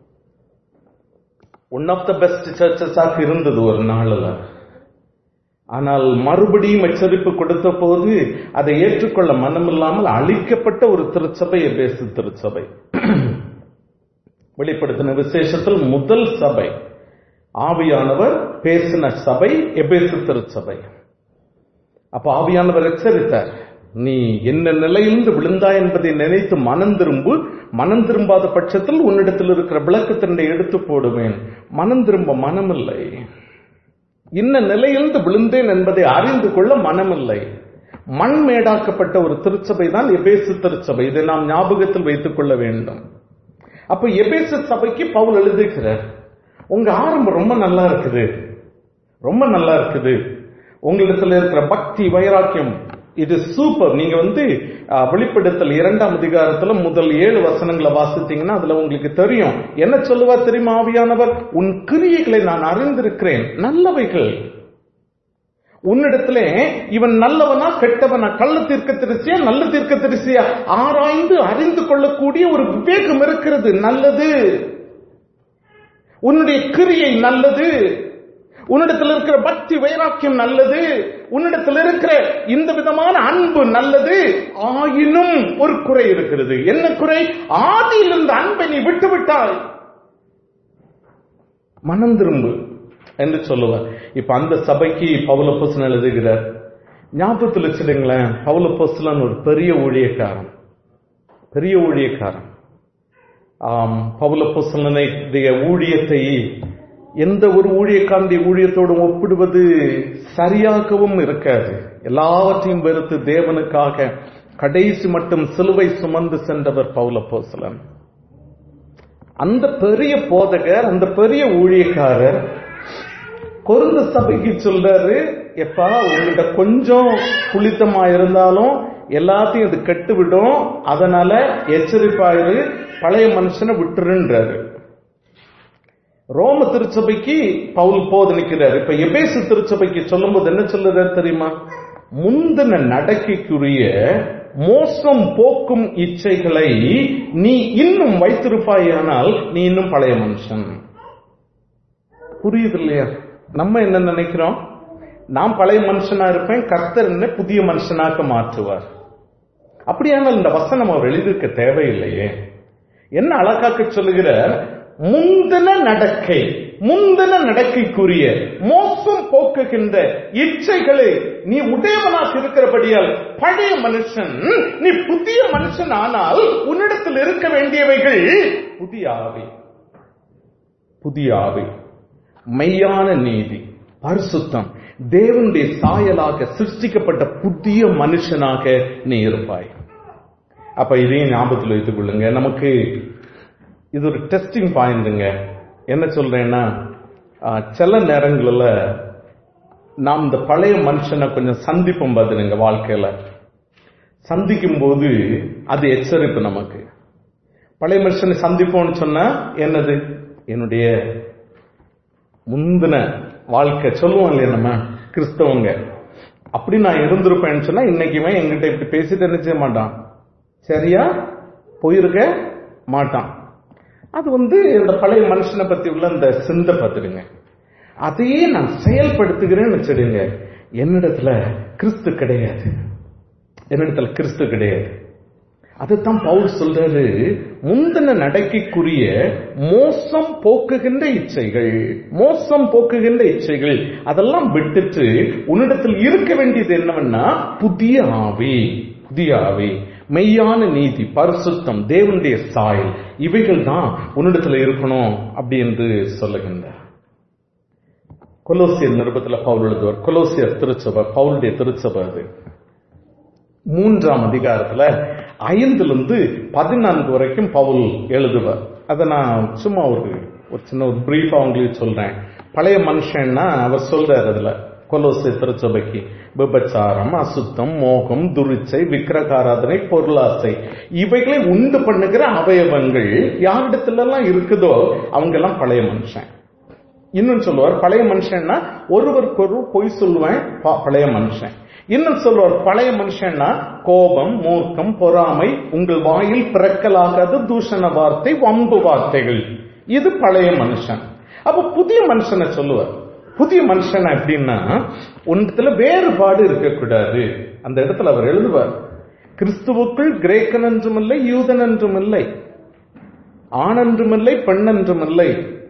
ஒன் ஆஃப் த பெஸ்ட் சர்ச்சஸாக இருந்தது ஒரு நாளில் ஆனால் மறுபடியும் எச்சரிப்பு கொடுத்த போது அதை ஏற்றுக்கொள்ள மனமில்லாமல் அழிக்கப்பட்ட ஒரு திருச்சபை எபேசு திருச்சபை வெளிப்படுத்தின விசேஷத்தில் முதல் சபை ஆவியானவர் பேசின சபை எபேசு திருச்சபை அப்ப ஆவியானவர் எச்சரித்தார் நீ என்ன நிலையிலிருந்து விழுந்தாய் என்பதை நினைத்து மனம் திரும்பு மனம் திரும்பாத பட்சத்தில் உன்னிடத்தில் இருக்கிற விளக்கத்தினை எடுத்து போடுவேன் மனம் திரும்ப மனமில்லை இன்ன நிலையிலிருந்து விழுந்தேன் என்பதை அறிந்து கொள்ள மனமில்லை மண்மேடாக்கப்பட்ட ஒரு திருச்சபை தான் எபேசு திருச்சபை இதை நாம் ஞாபகத்தில் வைத்துக் கொள்ள வேண்டும் அப்ப எபேசு சபைக்கு பவுல் எழுதுகிறார் உங்க ஆரம்பம் ரொம்ப நல்லா இருக்குது ரொம்ப நல்லா இருக்குது உங்களிடத்துல இருக்கிற பக்தி வைராக்கியம் இது சூப்பர் நீங்க வந்து அஹ், வெளிப்படுத்தல் இரண்டாம் அதிகாரத்துல முதல் ஏழு வசனங்களை வாசித்தீங்கன்னா அதுல உங்களுக்கு தெரியும் என்ன சொல்லுவா தெரியுமா ஆவியானவர் உன் கிரியைகளை நான் அறிந்திருக்கிறேன் நல்லவைகள் உன்னிடத்துல இவன் நல்லவனா கெட்டவனா கள்ள தீர்க்க திருச்சியா நல்ல தீர்க்க திருச்சியா ஆராய்ந்து அறிந்து கொள்ளக்கூடிய ஒரு விவேகம் இருக்கிறது நல்லது உன்னுடைய கிரியை நல்லது உன்னிடத்தில் இருக்கிற பக்தி வைராக்கியம் நல்லது உன்னிடத்தில் இருக்கிற இந்த விதமான அன்பு நல்லது ஆயினும் ஒரு குறை இருக்கிறது என்ன குறை ஆதியில் இருந்த அன்பை நீ விட்டு விட்டாய் மனம் திரும்பு என்று சொல்லுவார் இப்ப அந்த சபைக்கு பவுலப்போசன் எழுதுகிறார் ஞாபகத்தில் வச்சிடுங்களேன் பவுலப்போசலன் ஒரு பெரிய ஊழியக்காரன் பெரிய ஊழியக்காரன் ஆம் பவுலப்போசலனுடைய ஊழியத்தை எந்த ஒரு ஊழியக்காரனுடைய ஊழியத்தோடும் ஒப்பிடுவது சரியாகவும் இருக்காது எல்லாவற்றையும் வெறுத்து தேவனுக்காக கடைசி மட்டும் சிலுவை சுமந்து சென்றவர் பவுலப்போசலன் அந்த பெரிய போதகர் அந்த பெரிய ஊழியக்காரர் கொருந்த சபைக்கு சொல்றாரு எப்பா உங்கள்கிட்ட கொஞ்சம் புளித்தமா இருந்தாலும் எல்லாத்தையும் இது கெட்டு விடும் அதனால எச்சரிப்பாயிரு பழைய மனுஷனை விட்டுருன்றாரு ரோம திருச்சபைக்கு பவுல் போதனிக்கிறார் இப்ப எபேசு திருச்சபைக்கு சொல்லும்போது என்ன சொல்லுறாரு தெரியுமா முந்தின நடக்கைக்குரிய மோசம் போக்கும் இச்சைகளை நீ இன்னும் வைத்திருப்பாயானால் நீ இன்னும் பழைய மனுஷன் புரியுது இல்லையா நம்ம என்ன நினைக்கிறோம் நான் பழைய மனுஷனா இருப்பேன் கர்த்தர் என்ன புதிய மனுஷனாக்க மாற்றுவார் அப்படியானால் இந்த வசனம் அவர் எழுதியிருக்க தேவையில்லையே என்ன அழகாக்க சொல்லுகிறார் முந்தின நடக்கை முந்தின நடக்கைக்குரிய மோசம் போக்குகின்ற இச்சைகளை நீ உடையவனாக இருக்கிறபடியால் பழைய மனுஷன் நீ புதிய மனுஷன் ஆனால் உன்னிடத்தில் இருக்க வேண்டியவைகள் புதிய ஆவி புதிய ஆவி மெய்யான நீதி பரிசுத்தம் தேவனுடைய சாயலாக சிருஷ்டிக்கப்பட்ட புதிய மனுஷனாக நீ இருப்பாய் அப்ப இதையும் ஞாபகத்தில் வைத்துக் கொள்ளுங்க நமக்கு இது ஒரு டெஸ்டிங் பாயிண்ட்டுங்க என்ன சொல்றேன்னா ஆஹ், சில நேரங்களில் நாம் இந்த பழைய மனுஷனை கொஞ்சம் சந்திப்போம் பார்த்துருங்க வாழ்க்கையில சந்திக்கும் போது அது எச்சரிப்பு நமக்கு பழைய மனுஷனை சந்திப்போம்னு சொன்னா என்னது என்னுடைய முந்தின வாழ்க்கை சொல்லுவோம் இல்லையா நம்ம கிறிஸ்தவங்க அப்படி நான் இருந்திருப்பேன்னு சொன்னா இன்னைக்கு இவன் என்கிட்ட இப்படி பேசிட்டு என்ன செய்ய மாட்டான் சரியா போயிருக்க மாட்டான் அது வந்து இந்த பழைய மனுஷனை பத்தி உள்ள இந்த சிந்தை பார்த்துடுங்க அதையே நான் செயல்படுத்துகிறேன்னு வச்சிடுங்க என்னிடத்துல கிறிஸ்து கிடையாது என்னிடத்துல கிறிஸ்து கிடையாது அதுதான் பவுல் சொல்றாரு முந்தின நடக்கைக்குரிய மோசம் போக்குகின்ற இச்சைகள் மோசம் போக்குகின்ற இச்சைகள் அதெல்லாம் விட்டுட்டு உன்னிடத்தில் இருக்க வேண்டியது என்னவென்னா புதிய ஆவி புதிய ஆவி மெய்யான நீதி பரிசுத்தம் தேவனுடைய சாயல் இவைகள் தான் உன்னிடத்துல இருக்கணும் அப்படி என்று சொல்லுகின்றார் கொலோசியர் நிருபத்துல பவுல் எழுதுவார் கொலோசியர் திருச்சபை பவுலுடைய திருச்சபை அது மூன்றாம் அதிகாரத்துல ஐந்துல இருந்து பதினான்கு வரைக்கும் பவுல் எழுதுவார் அதை நான் சும்மா ஒரு ஒரு சின்ன ஒரு பிரீஃபா உங்களுக்கு சொல்றேன் பழைய மனுஷன்னா அவர் சொல்றாரு அதுல கொலோசை திருச்சபைக்கு விபச்சாரம் அசுத்தம் மோகம் துரிச்சை விக்கிரகாராதனை பொருளாசை இவைகளை உண்டு பண்ணுகிற அவயவங்கள் யாரிடத்துல எல்லாம் இருக்குதோ அவங்க எல்லாம் பழைய மனுஷன் இன்னும் சொல்லுவார் பழைய மனுஷன்னா ஒருவருக்கு ஒரு பொய் சொல்லுவேன் ப- பழைய மனுஷன் இன்னும் சொல்லுவார் பழைய மனுஷன்னா கோபம் மூர்க்கம் பொறாமை உங்கள் வாயில் பிறக்கலாகாத தூஷண வார்த்தை வம்பு வார்த்தைகள் இது பழைய மனுஷன் அப்ப புதிய மனுஷனை சொல்லுவார் புதிய மனுஷன் அப்படின்னா ஒன்றத்துல வேறுபாடு இருக்கக்கூடாது அந்த இடத்துல அவர் எழுதுவார் கிறிஸ்துவுக்குள் கிரேக்கன் என்றும் இல்லை யூதன் என்றும் இல்லை ஆண் என்றும் இல்லை பெண் என்றும் இல்லை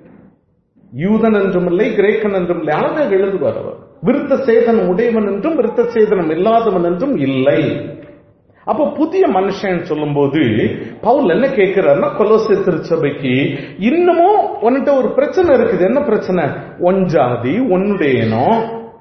யூதன் என்றும் இல்லை கிரேக்கன் என்றும் இல்லை அழகாக எழுதுவார் அவர் விருத்த சேதனம் உடையவன் என்றும் விருத்த சேதனம் இல்லாதவன் என்றும் இல்லை அப்ப புதிய மனுஷன் சொல்லும்போது பவுல் என்ன கேட்கிறாருன்னா கொலோசை திருச்சபைக்கு இன்னமும் உன்கிட்ட ஒரு பிரச்சனை இருக்குது என்ன பிரச்சனை ஒன் ஜாதி உன்னுடையனோ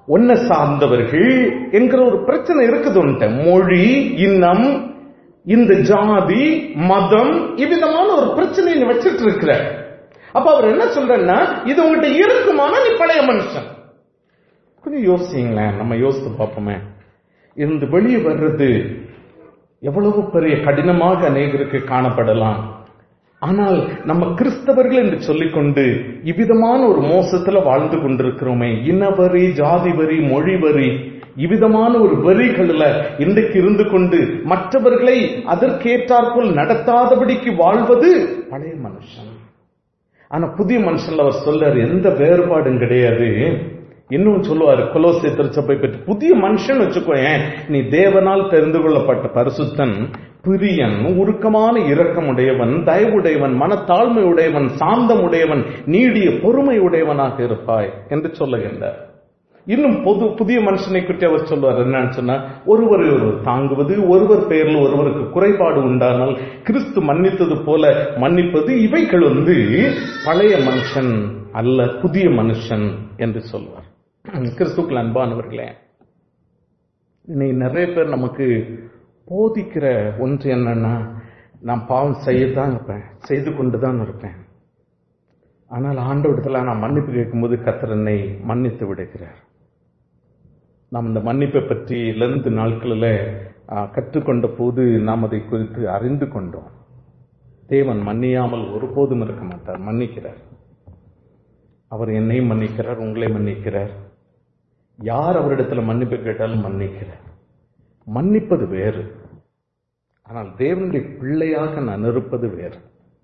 ஒன்ன சார்ந்தவர்கள் என்கிற ஒரு பிரச்சனை இருக்குது மொழி இனம் இந்த ஜாதி மதம் இவ்விதமான ஒரு பிரச்சனையை நீ வச்சிட்டு இருக்கிற அப்ப அவர் என்ன சொல்றன்னா இது உங்ககிட்ட இருக்குமானா நீ பழைய மனுஷன் கொஞ்சம் யோசிங்களேன் நம்ம யோசித்து பார்ப்போமே இருந்து வெளியே வர்றது எவ்வளவு பெரிய கடினமாக அநேகருக்கு காணப்படலாம் ஆனால் நம்ம கிறிஸ்தவர்கள் என்று சொல்லிக்கொண்டு இவ்விதமான ஒரு மோசத்துல வாழ்ந்து கொண்டிருக்கிறோமே இனவரி ஜாதி வரி மொழி வரி இவ்விதமான ஒரு வரிகளில் இன்றைக்கு இருந்து கொண்டு மற்றவர்களை அதற்கேற்றாற்போல் நடத்தாதபடிக்கு வாழ்வது பழைய மனுஷன் ஆனா புதிய மனுஷன்ல அவர் சொல்றாரு எந்த வேறுபாடும் கிடையாது இன்னும் சொல்லுவாரு கொலோசிய திருச்சபை பற்றி புதிய மனுஷன் வச்சுக்கோயேன் நீ தேவனால் தெரிந்து கொள்ளப்பட்ட பரிசுத்தன் பிரியன் உருக்கமான இரக்கம் உடையவன் தயவுடையவன் மனத்தாழ்மை உடையவன் சாந்தம் உடையவன் நீடிய பொறுமை உடையவனாக இருப்பாய் என்று சொல்லுகின்றார் இன்னும் பொது புதிய மனுஷனை பற்றி அவர் சொல்வார் என்னன்னு சொன்னா ஒருவரை ஒருவர் தாங்குவது ஒருவர் பெயரில் ஒருவருக்கு குறைபாடு உண்டானால் கிறிஸ்து மன்னித்தது போல மன்னிப்பது இவைகள் வந்து பழைய மனுஷன் அல்ல புதிய மனுஷன் என்று சொல்வார் கிறிஸ்துக்கள் அன்பானவர்களே இன்னைக்கு நிறைய பேர் நமக்கு போதிக்கிற ஒன்று என்னன்னா நான் பாவம் செய்யத்தான் இருப்பேன் செய்து கொண்டு தான் இருப்பேன் ஆனால் ஆண்டவடத்தில் நான் மன்னிப்பு கேட்கும்போது கத்தர் என்னை மன்னித்து விடுகிறார் நாம் இந்த மன்னிப்பை பற்றி இழந்து நாட்களில் கற்றுக்கொண்ட போது நாம் அதை குறித்து அறிந்து கொண்டோம் தேவன் மன்னியாமல் ஒருபோதும் இருக்க மாட்டார் மன்னிக்கிறார் அவர் என்னை மன்னிக்கிறார் உங்களை மன்னிக்கிறார் யார் அவரிடத்துல மன்னிப்பு கேட்டாலும் மன்னிக்கிறார் மன்னிப்பது வேறு ஆனால் தேவனுடைய பிள்ளையாக நான் இருப்பது வேறு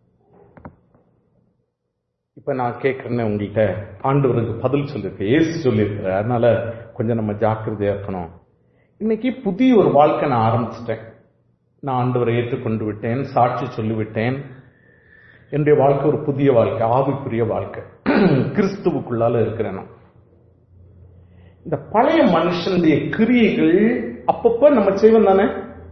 இப்ப நான் கேட்கிறேன்னு உங்கள்கிட்ட ஆண்டவருக்கு பதில் சொல்லியிருக்கேன் ஏசு சொல்லியிருக்கிறேன் அதனால கொஞ்சம் நம்ம ஜாக்கிரதையா இருக்கணும் இன்னைக்கு புதிய ஒரு வாழ்க்கை நான் ஆரம்பிச்சிட்டேன் நான் ஆண்டவரை ஏற்றுக்கொண்டு விட்டேன் சாட்சி சொல்லிவிட்டேன் என்னுடைய வாழ்க்கை ஒரு புதிய வாழ்க்கை ஆவிக்குரிய வாழ்க்கை கிறிஸ்துவுக்குள்ளால இருக்கிறேன் நான் இந்த பழைய மனுஷனுடைய கிரியைகள் அப்பப்ப நம்ம செய்வோம் தானே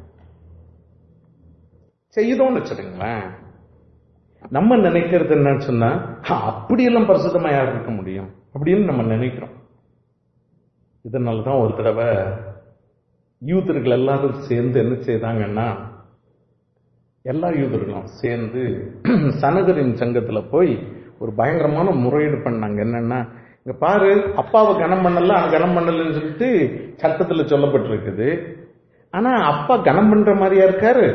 செய்தோம்னு வச்சுடுங்களேன் நம்ம நினைக்கிறது என்னன்னு சொன்னா அப்படியெல்லாம் பரிசுத்தமா யார் இருக்க முடியும் அப்படின்னு நம்ம நினைக்கிறோம் இதனாலதான் ஒரு தடவை யூதர்கள் எல்லாரும் சேர்ந்து என்ன செய்தாங்கன்னா எல்லா யூதர்களும் சேர்ந்து சனகரின் சங்கத்துல போய் ஒரு பயங்கரமான முறையீடு பண்ணாங்க என்னன்னா இங்க பாரு அப்பாவை கனம் பண்ணல அவன் கனம் பண்ணலன்னு சொல்லிட்டு சட்டத்துல சொல்லப்பட்டிருக்குது ஆனா அப்பா கனம் பண்ற மாதிரியா இருக்காரு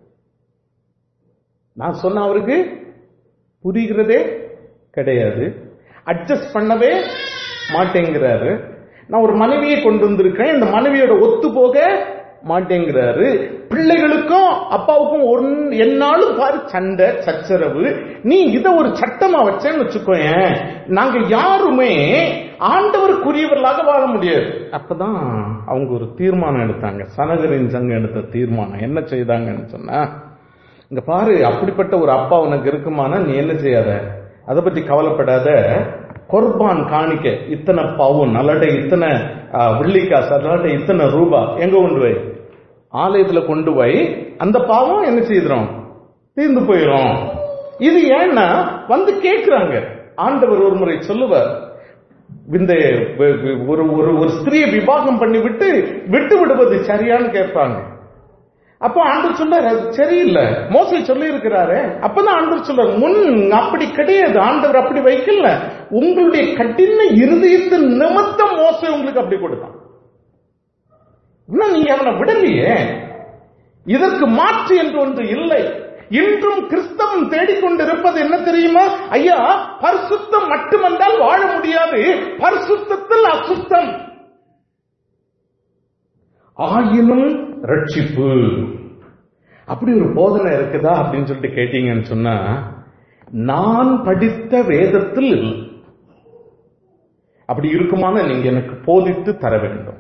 நான் சொன்ன அவருக்கு புரிகிறதே கிடையாது அட்ஜஸ்ட் பண்ணவே மாட்டேங்கிறாரு நான் ஒரு மனைவியை கொண்டு வந்திருக்கேன் இந்த மனைவியோட ஒத்து போக மாட்டேங்கிறாரு பிள்ளைகளுக்கும் அப்பாவுக்கும் ஒரு என்னாலும் பாரு சண்டை சச்சரவு நீ இத ஒரு சட்டமா வச்சேன்னு வச்சுக்கோயேன் நாங்க யாருமே ஆண்டவருக்குரியவர்களாக வாழ முடியாது அப்பதான் அவங்க ஒரு தீர்மானம் எடுத்தாங்க சனகரின் சங்கம் எடுத்த தீர்மானம் என்ன செய்தாங்கன்னு சொன்னா இங்க பாரு அப்படிப்பட்ட ஒரு அப்பா உனக்கு இருக்குமானா நீ என்ன செய்யாத அதை பத்தி கவலைப்படாத கொர்பான் காணிக்க இத்தனை பவுன் நல்லடை இத்தனை வெள்ளிக்காசு அதனால இத்தனை ரூபா எங்க கொண்டு போய் ஆலயத்துல கொண்டு போய் அந்த பாவம் என்ன செய்கிறோம் தீர்ந்து போயிடும் இது ஏன்னா வந்து கேட்கிறாங்க ஆண்டவர் ஒரு முறை சொல்லுவார் இந்த ஒரு ஒரு ஒரு ஸ்திரியை விவாகம் பண்ணி விட்டு விட்டு விடுவது சரியான்னு கேட்பாங்க அப்போ ஆண்டவர் சொல்றாரு அது சரியில்லை மோசை சொல்லி இருக்கிறாரு அப்பதான் ஆண்டவர் சொல்றாரு முன் அப்படி கிடையாது ஆண்டவர் அப்படி வைக்கல உங்களுடைய கடின இருதயத்தின் நிமித்தம் மோசை உங்களுக்கு அப்படி கொடுத்தான் இன்னும் நீங்க அவனை விடலையே இதற்கு மாற்று என்று ஒன்று இல்லை இன்றும் கிறிஸ்தவம் தேடிக்கொண்டிருப்பது என்ன தெரியுமா ஐயா பரிசுத்தம் மட்டுமன்றால் வாழ முடியாது பரிசுத்தத்தில் அசுத்தம் ஆயினும் ரட்சிப்பு அப்படி ஒரு போதனை இருக்குதா அப்படின்னு சொல்லிட்டு கேட்டீங்கன்னு சொன்னா நான் படித்த வேதத்தில் அப்படி இருக்குமான நீங்க எனக்கு போதித்து தர வேண்டும்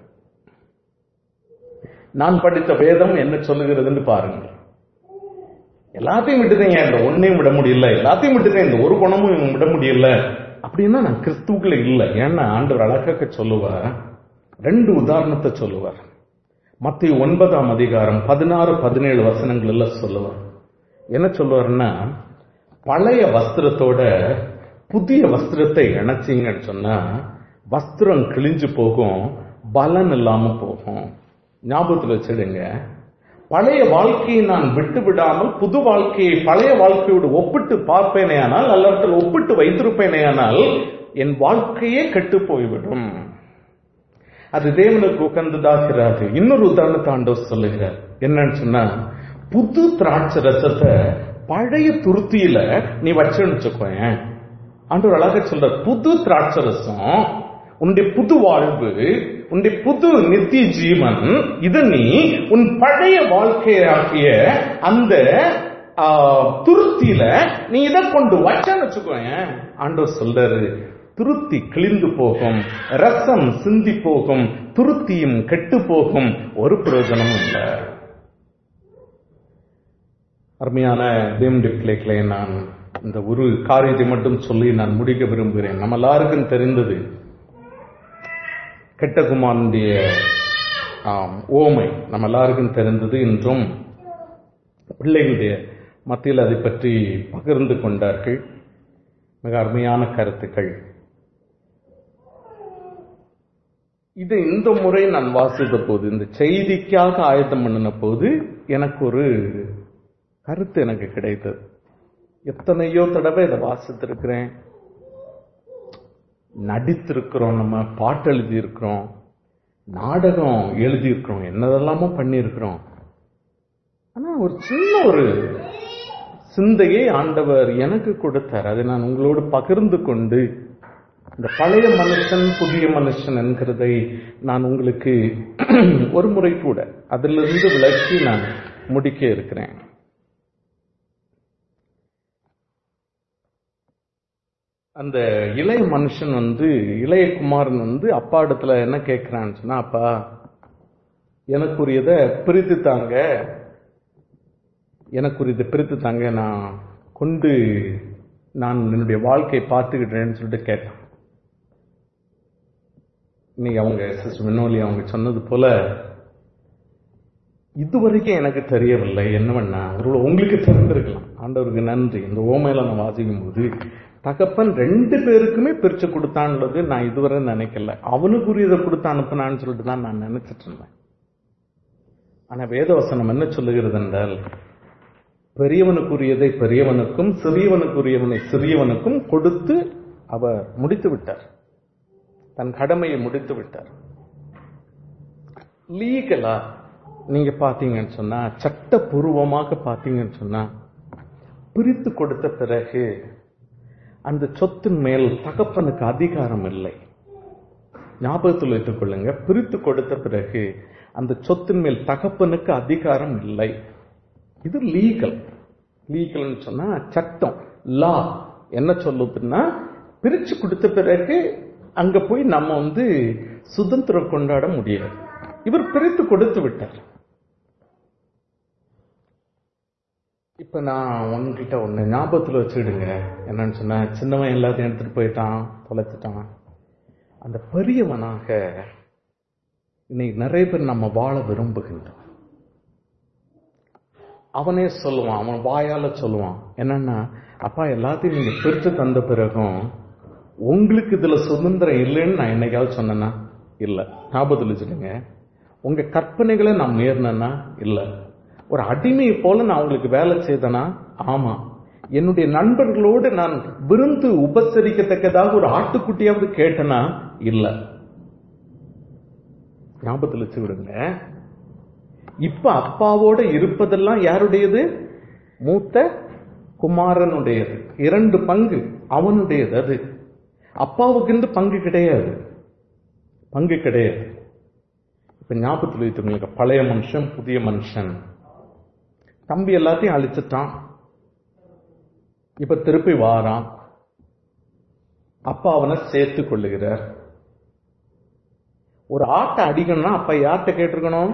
நான் படித்த வேதம் என்ன சொல்லுகிறதுன்னு பாருங்க எல்லாத்தையும் விட்டுதேங்க இந்த ஒன்னையும் விட முடியல எல்லாத்தையும் விட்டுதேன் இந்த ஒரு குணமும் விட முடியல அப்படின்னா நான் கிறிஸ்துவுக்குள்ள இல்லை ஏன்னா ஆண்டவர் அழகாக்க சொல்லுவார் ரெண்டு உதாரணத்தை சொல்லுவார் மத்திய ஒன்பதாம் அதிகாரம் பதினாறு பதினேழு வசனங்கள் எல்லாம் சொல்லுவார் என்ன சொல்லுவார்னா பழைய வஸ்திரத்தோட புதிய வஸ்திரத்தை இணைச்சிங்கன்னு சொன்னா வஸ்திரம் கிழிஞ்சு போகும் பலன் இல்லாம போகும் ஞாபகத்தில் வச்சிடுங்க பழைய வாழ்க்கையை நான் விட்டு விடாமல் புது வாழ்க்கையை பழைய வாழ்க்கையோடு ஒப்பிட்டு பார்ப்பேனே ஆனால் அல்லவற்றில் ஒப்பிட்டு வைத்திருப்பேனே ஆனால் என் வாழ்க்கையே கெட்டு போய்விடும் அது தேவனுக்கு உகந்ததாகிறாது இன்னொரு உதாரணத்தை ஆண்டவர் சொல்லுகிறார் என்னன்னு சொன்னா புது திராட்சை ரசத்தை பழைய துருத்தியில நீ வச்சுன்னு வச்சுக்கோயேன் ஆண்டவர் அழகா சொல்ற புது திராட்சை ரசம் உன்னுடைய புது வாழ்வு உன்னுடைய புது நித்திய ஜீவன் இது நீ உன் பழைய வாழ்க்கையாகிய அந்த ஆ, துருத்தியில நீ இதை கொண்டு வச்சான்னு வச்சுக்கோயேன் ஆண்டவர் சொல்றாரு துருத்தி கிழிந்து போகும் ரசம் சிந்தி போகும் துருத்தியும் கெட்டு போகும் ஒரு பிரயோஜனமும் இல்லை அருமையான தேவனுடைய பிள்ளைகளை நான் இந்த ஒரு காரியத்தை மட்டும் சொல்லி நான் முடிக்க விரும்புகிறேன் நம்ம எல்லாருக்கும் தெரிந்தது கெட்டகுமாரனுடைய ஆம், ஓமை நம்ம எல்லாருக்கும் தெரிந்தது இன்றும் பிள்ளைகளுடைய மத்தியில் அதை பற்றி பகிர்ந்து கொண்டார்கள் மிக அருமையான கருத்துக்கள் இதை இந்த முறை நான் வாசித்த போது இந்த செய்திக்காக ஆயத்தம் பண்ணின போது எனக்கு ஒரு கருத்து எனக்கு கிடைத்தது எத்தனையோ தடவை இதை வாசித்திருக்கிறேன் நடித்திருக்கிறோம் நம்ம பாட்டு எழுதியிருக்கிறோம் நாடகம் எழுதியிருக்கிறோம் என்னதெல்லாமோ பண்ணியிருக்கிறோம் ஆனா ஒரு சின்ன ஒரு சிந்தையை ஆண்டவர் எனக்கு கொடுத்தார் அதை நான் உங்களோடு பகிர்ந்து கொண்டு இந்த பழைய மனுஷன் புதிய மனுஷன் என்கிறதை நான் உங்களுக்கு ஒரு முறை கூட அதிலிருந்து விளக்கி நான் முடிக்க இருக்கிறேன் அந்த இளைய மனுஷன் வந்து இளைய குமாரன் வந்து அப்பா இடத்துல என்ன கேட்கிறான்னு சொன்னா அப்பா எனக்குரியதை பிரித்து தாங்க எனக்குரியதை பிரித்து தாங்க நான் கொண்டு நான் என்னுடைய வாழ்க்கையை பார்த்துக்கிட்டேன்னு சொல்லிட்டு கேட்டான் இன்னைக்கு அவங்க சிஸ்டர் வினோலி அவங்க சொன்னது போல இதுவரைக்கும் எனக்கு தெரியவில்லை என்னவென்னா ஒருவேளை உங்களுக்கு தெரிந்திருக்கலாம் ஆண்டவருக்கு நன்றி இந்த ஓமையில நான் வாசிக்கும் போது தகப்பன் ரெண்டு பேருக்குமே பிரிச்சு கொடுத்தான்றது நான் இதுவரை நினைக்கல அவனுக்குரியதை கொடுத்து அனுப்புனான்னு சொல்லிட்டு தான் நான் நினைச்சிட்டு இருந்தேன் ஆனா வேதவசனம் என்ன சொல்லுகிறது என்றால் பெரியவனுக்குரியதை பெரியவனுக்கும் சிறியவனுக்குரியவனை சிறியவனுக்கும் கொடுத்து அவர் முடித்து விட்டார் தன் கடமையை முடித்து விட்டார் லீகலா நீங்க பாத்தீங்கன்னு சொன்னா சட்டபூர்வமாக பாத்தீங்கன்னு சொன்னா பிரித்து கொடுத்த பிறகு அந்த சொத்தின் மேல் தகப்பனுக்கு அதிகாரம் இல்லை ஞாபகத்தில் வைத்துக் கொள்ளுங்க பிரித்து கொடுத்த பிறகு அந்த சொத்தின் மேல் தகப்பனுக்கு அதிகாரம் இல்லை இது லீகல் லீகல்னு சொன்னா சட்டம் லா என்ன சொல்லுதுன்னா பிரிச்சு கொடுத்த பிறகு அங்க போய் நம்ம வந்து சுதந்திரம் கொண்டாட முடியாது இவர் பிரித்து கொடுத்து விட்டார் இப்ப நான் உன்கிட்ட ஒண்ணு ஞாபகத்துல வச்சுடுங்க என்னன்னு சொன்னா சின்னவன் எல்லாத்தையும் எடுத்துட்டு போயிட்டான் தொலைச்சிட்டான் அந்த பெரியவனாக இன்னைக்கு நிறைய பேர் நம்ம வாழ விரும்புகின்றோம் அவனே சொல்லுவான் அவன் வாயால சொல்லுவான் என்னன்னா அப்பா எல்லாத்தையும் நீங்க பிரித்து தந்த பிறகும் உங்களுக்கு இதுல சுதந்திரம் இல்லைன்னு நான் என்னைக்காவது சொன்னேன்னா இல்ல ஞாபகத்தில் வச்சுடுங்க உங்க கற்பனைகளை நான் மீறினேன்னா இல்ல ஒரு அடிமையை போல நான் உங்களுக்கு வேலை செய்தனா ஆமா என்னுடைய நண்பர்களோடு நான் விருந்து உபசரிக்கத்தக்கதாக ஒரு ஆட்டுக்குட்டியாவது கேட்டனா இல்ல ஞாபகத்தில் வச்சு விடுங்க இப்ப அப்பாவோட இருப்பதெல்லாம் யாருடையது மூத்த குமாரனுடையது இரண்டு பங்கு அவனுடையது அது அப்பாவுக்கு பங்கு கிடையாது பங்கு கிடையாது இப்ப ஞாபகத்தில் வைத்துங்களுக்கு பழைய மனுஷன் புதிய மனுஷன் தம்பி எல்லாத்தையும் அழிச்சிட்டான் இப்ப திருப்பி வாரான் அப்பா அவனை சேர்த்து கொள்ளுகிறார் ஒரு ஆட்டை அடிக்கணும்னா அப்ப யார்கிட்ட கேட்டிருக்கணும்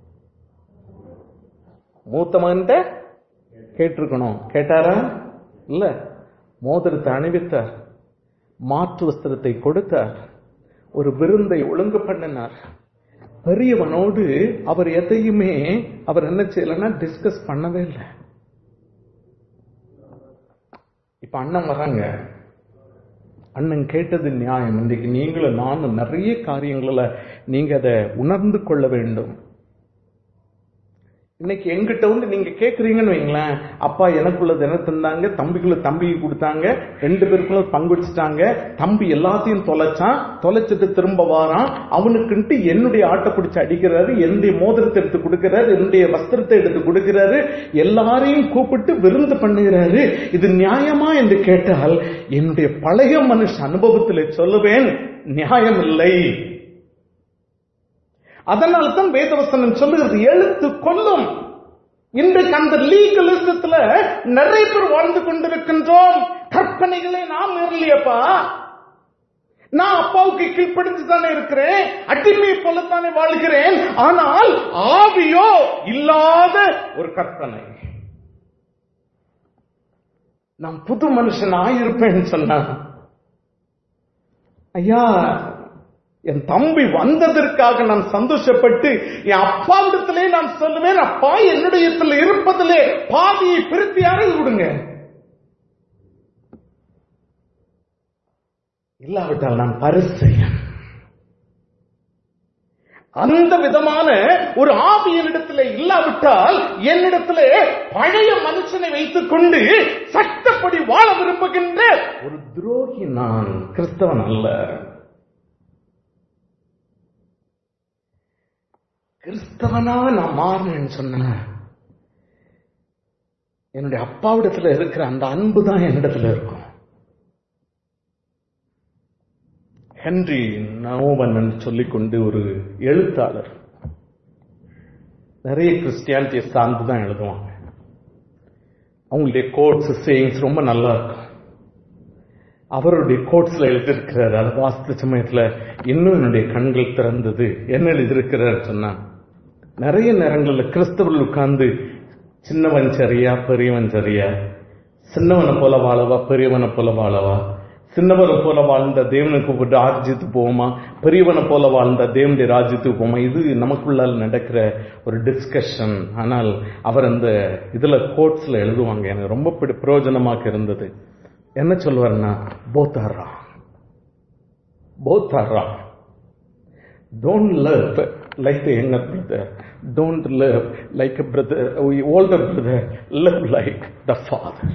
மூத்த மகன்கிட்ட கேட்டிருக்கணும் கேட்டாரா இல்ல மோதிரத்தை அணிவித்தார் மாற்று வஸ்திரத்தை கொடுத்தார் ஒரு விருந்தை ஒழுங்கு பண்ணினார் பெரியவனோடு அவர் எதையுமே அவர் என்ன செய்யலன்னா டிஸ்கஸ் பண்ணவே இல்லை இப்ப அண்ணன் வராங்க அண்ணன் கேட்டது நியாயம் இன்றைக்கு நீங்களும் நானும் நிறைய காரியங்கள நீங்க அதை உணர்ந்து கொள்ள வேண்டும் இன்னைக்கு எங்கிட்ட வந்து நீங்க கேக்குறீங்கன்னு வைங்களேன் அப்பா எனக்குள்ளது என்ன தந்தாங்க தம்பிக்குள்ள தம்பிக்கு கொடுத்தாங்க ரெண்டு பேருக்குள்ள பங்கு வச்சுட்டாங்க தம்பி எல்லாத்தையும் தொலைச்சான் தொலைச்சிட்டு திரும்ப வாரான் அவனுக்குன்ட்டு என்னுடைய ஆட்டை பிடிச்சு அடிக்கிறாரு என்னுடைய மோதிரத்தை எடுத்து கொடுக்கிறாரு என்னுடைய வஸ்திரத்தை எடுத்து கொடுக்கிறாரு எல்லாரையும் கூப்பிட்டு விருந்து பண்ணுகிறாரு இது நியாயமா என்று கேட்டால் என்னுடைய பழைய மனுஷ அனுபவத்தில் சொல்லுவேன் நியாயம் இல்லை அதனால தான் வேதவசனம் சொல்லுகிறது எழுத்து கொல்லும் இன்றைக்கு அந்த லீகலிசத்துல நிறைய பேர் வாழ்ந்து கொண்டிருக்கின்றோம் கற்பனைகளை நாம் மீறலையப்பா நான் அப்பாவுக்கு கீழ்ப்படுத்தி தானே இருக்கிறேன் அடிமை போலத்தானே வாழ்கிறேன் ஆனால் ஆவியோ இல்லாத ஒரு கற்பனை நான் புது மனுஷன் ஆயிருப்பேன்னு சொன்னான் ஐயா என் தம்பி வந்ததற்காக நான் சந்தோஷப்பட்டு என் அப்பாவிடத்திலே நான் சொல்லுவேன் அப்பா என்னுடைய இருப்பதிலே பாதியை பிரித்து யாரையும் விடுங்க இல்லாவிட்டால் நான் பரிசெய்யன் அந்த விதமான ஒரு ஆவி என்னிடத்தில் இல்லாவிட்டால் என்னிடத்தில் பழைய மனுஷனை வைத்துக் கொண்டு சட்டப்படி வாழ விரும்புகின்ற ஒரு துரோகி நான் கிறிஸ்தவன் அல்ல கிறிஸ்தவனாக நான் மாறினேன்னு சொன்னேன் என்னுடைய அப்பாவிடத்துல இருக்கிற அந்த அன்பு தான் என்னிடத்துல இருக்கும் ஹென்றி நவோவன் என்று சொல்லிக்கொண்டு ஒரு எழுத்தாளர் நிறைய கிறிஸ்டியானிட்டியை சார்ந்து தான் எழுதுவாங்க அவங்களுடைய கோட்ஸ் சேயிங்ஸ் ரொம்ப நல்லா இருக்கும் அவருடைய கோட்ஸ்ல எழுதியிருக்கிறார் அதை வாசித்த சமயத்துல இன்னும் என்னுடைய கண்கள் திறந்தது என்ன எழுதியிருக்கிறார் சொன்னா நிறைய நேரங்களில் கிறிஸ்தவர்கள் உட்கார்ந்து சின்னவன் சரியா பெரியவன் சரியா சின்னவனை போல வாழவா பெரியவனை போல வாழவா சின்னவனை போல வாழ்ந்த தேவனுக்கு கூப்பிட்டு ராஜ்யத்துக்கு போவோமா பெரியவனை போல வாழ்ந்த தேவனுடைய ராஜ்யத்துக்கு போவோமா இது நமக்குள்ளால் நடக்கிற ஒரு டிஸ்கஷன் ஆனால் அவர் அந்த இதுல கோட்ஸ்ல எழுதுவாங்க எனக்கு ரொம்ப பிடி பிரயோஜனமாக இருந்தது என்ன சொல்லுவாருன்னா both are wrong both are wrong don't love like the younger brother don't love like a brother older brother love like the father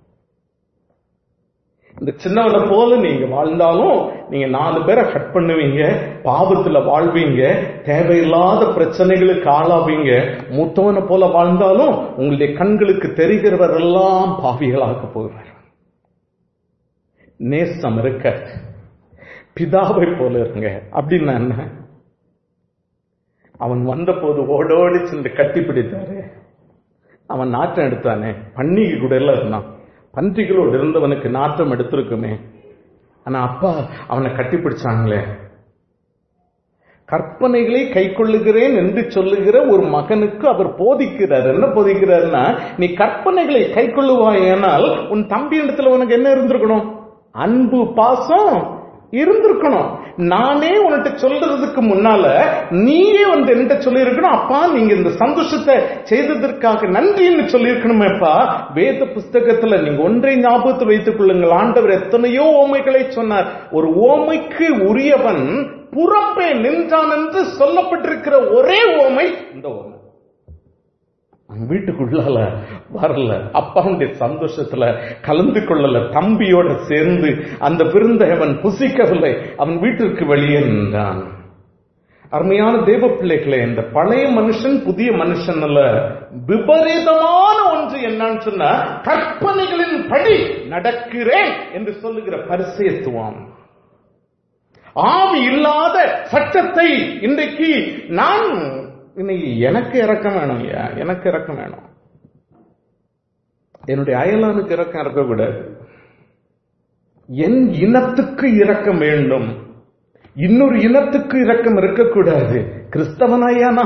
இந்த சின்னவனை போல நீங்க வாழ்ந்தாலும் நீங்க நாலு பேரை கட் பண்ணுவீங்க பாவத்துல வாழ்வீங்க தேவையில்லாத பிரச்சனைகளுக்கு ஆளாவீங்க மூத்தவனை போல வாழ்ந்தாலும் உங்களுடைய கண்களுக்கு தெரிகிறவரெல்லாம் பாவிகளாக போகிறார் நேசம் இருக்க பிதாவை போல இருங்க அப்படின்னா என்ன அவன் வந்த போது ஓடோடி சென்று கட்டி பிடித்தாரு அவன் நாட்டம் எடுத்தானே பன்னிகை கூட எல்லாம் இருந்தான் பன்றிகளோடு இருந்தவனுக்கு நாட்டம் எடுத்திருக்குமே ஆனா அப்பா அவனை கட்டிப்பிடிச்சாங்களே கற்பனைகளை கை கொள்ளுகிறேன் என்று சொல்லுகிற ஒரு மகனுக்கு அவர் போதிக்கிறார் என்ன போதிக்கிறார்னா நீ கற்பனைகளை கை கொள்ளுவாயானால் உன் தம்பி இடத்துல உனக்கு என்ன இருந்திருக்கணும் அன்பு பாசம் இருந்திருக்கணும் நானே உன்கிட்ட சொல்றதுக்கு முன்னால நீயே வந்து என்கிட்ட சொல்லியிருக்கணும் அப்பா நீங்க இந்த சந்தோஷத்தை செய்ததற்காக நன்றின்னு சொல்லியிருக்கணுமேப்பா வேத புஸ்தகத்துல நீங்க ஒன்றை ஞாபகத்தில் வைத்துக் கொள்ளுங்கள் ஆண்டவர் எத்தனையோ ஓமைகளை சொன்னார் ஒரு ஓமைக்கு உரியவன் புறப்பே நின்றான் என்று சொல்லப்பட்டிருக்கிற ஒரே ஓமை இந்த ஓமை வீட்டுக்குள்ளால வரல அப்பாவுடைய சந்தோஷத்துல கலந்து கொள்ளல தம்பியோட சேர்ந்து அந்த விருந்தை அவன் புசிக்கவில்லை அவன் வீட்டிற்கு வெளியே நின்றான் அருமையான தேவ பிள்ளைகளே இந்த பழைய மனுஷன் புதிய மனுஷன் அல்ல விபரீதமான ஒன்று என்னன்னு சொன்னா கற்பனைகளின் படி நடக்கிறேன் என்று சொல்லுகிற பரிசயத்துவம் ஆவி இல்லாத சட்டத்தை இன்றைக்கு நான் இன்னைக்கு எனக்கு இறக்கம் வேணும் ஐயா எனக்கு இறக்கம் வேணும் என்னுடைய அயலானுக்கு இறக்கம் இருக்கக்கூடாது என் இனத்துக்கு இரக்கம் வேண்டும் இன்னொரு இனத்துக்கு இரக்கம் இருக்கக்கூடாது கிறிஸ்தவனாயானா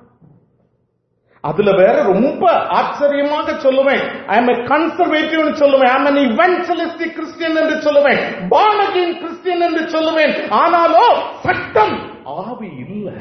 அதுல வேற ரொம்ப ஆச்சரியமாக சொல்லுவேன் ஐ எம் கன்சர்வேட்டிவ் சொல்லுவேன் ஐ எம் இவென்சலிஸ்டிக் கிறிஸ்டியன் என்று சொல்லுவேன் பானகின் கிறிஸ்டியன் என்று சொல்லுவேன் ஆனாலும் சட்டம் ஆவி இல்லை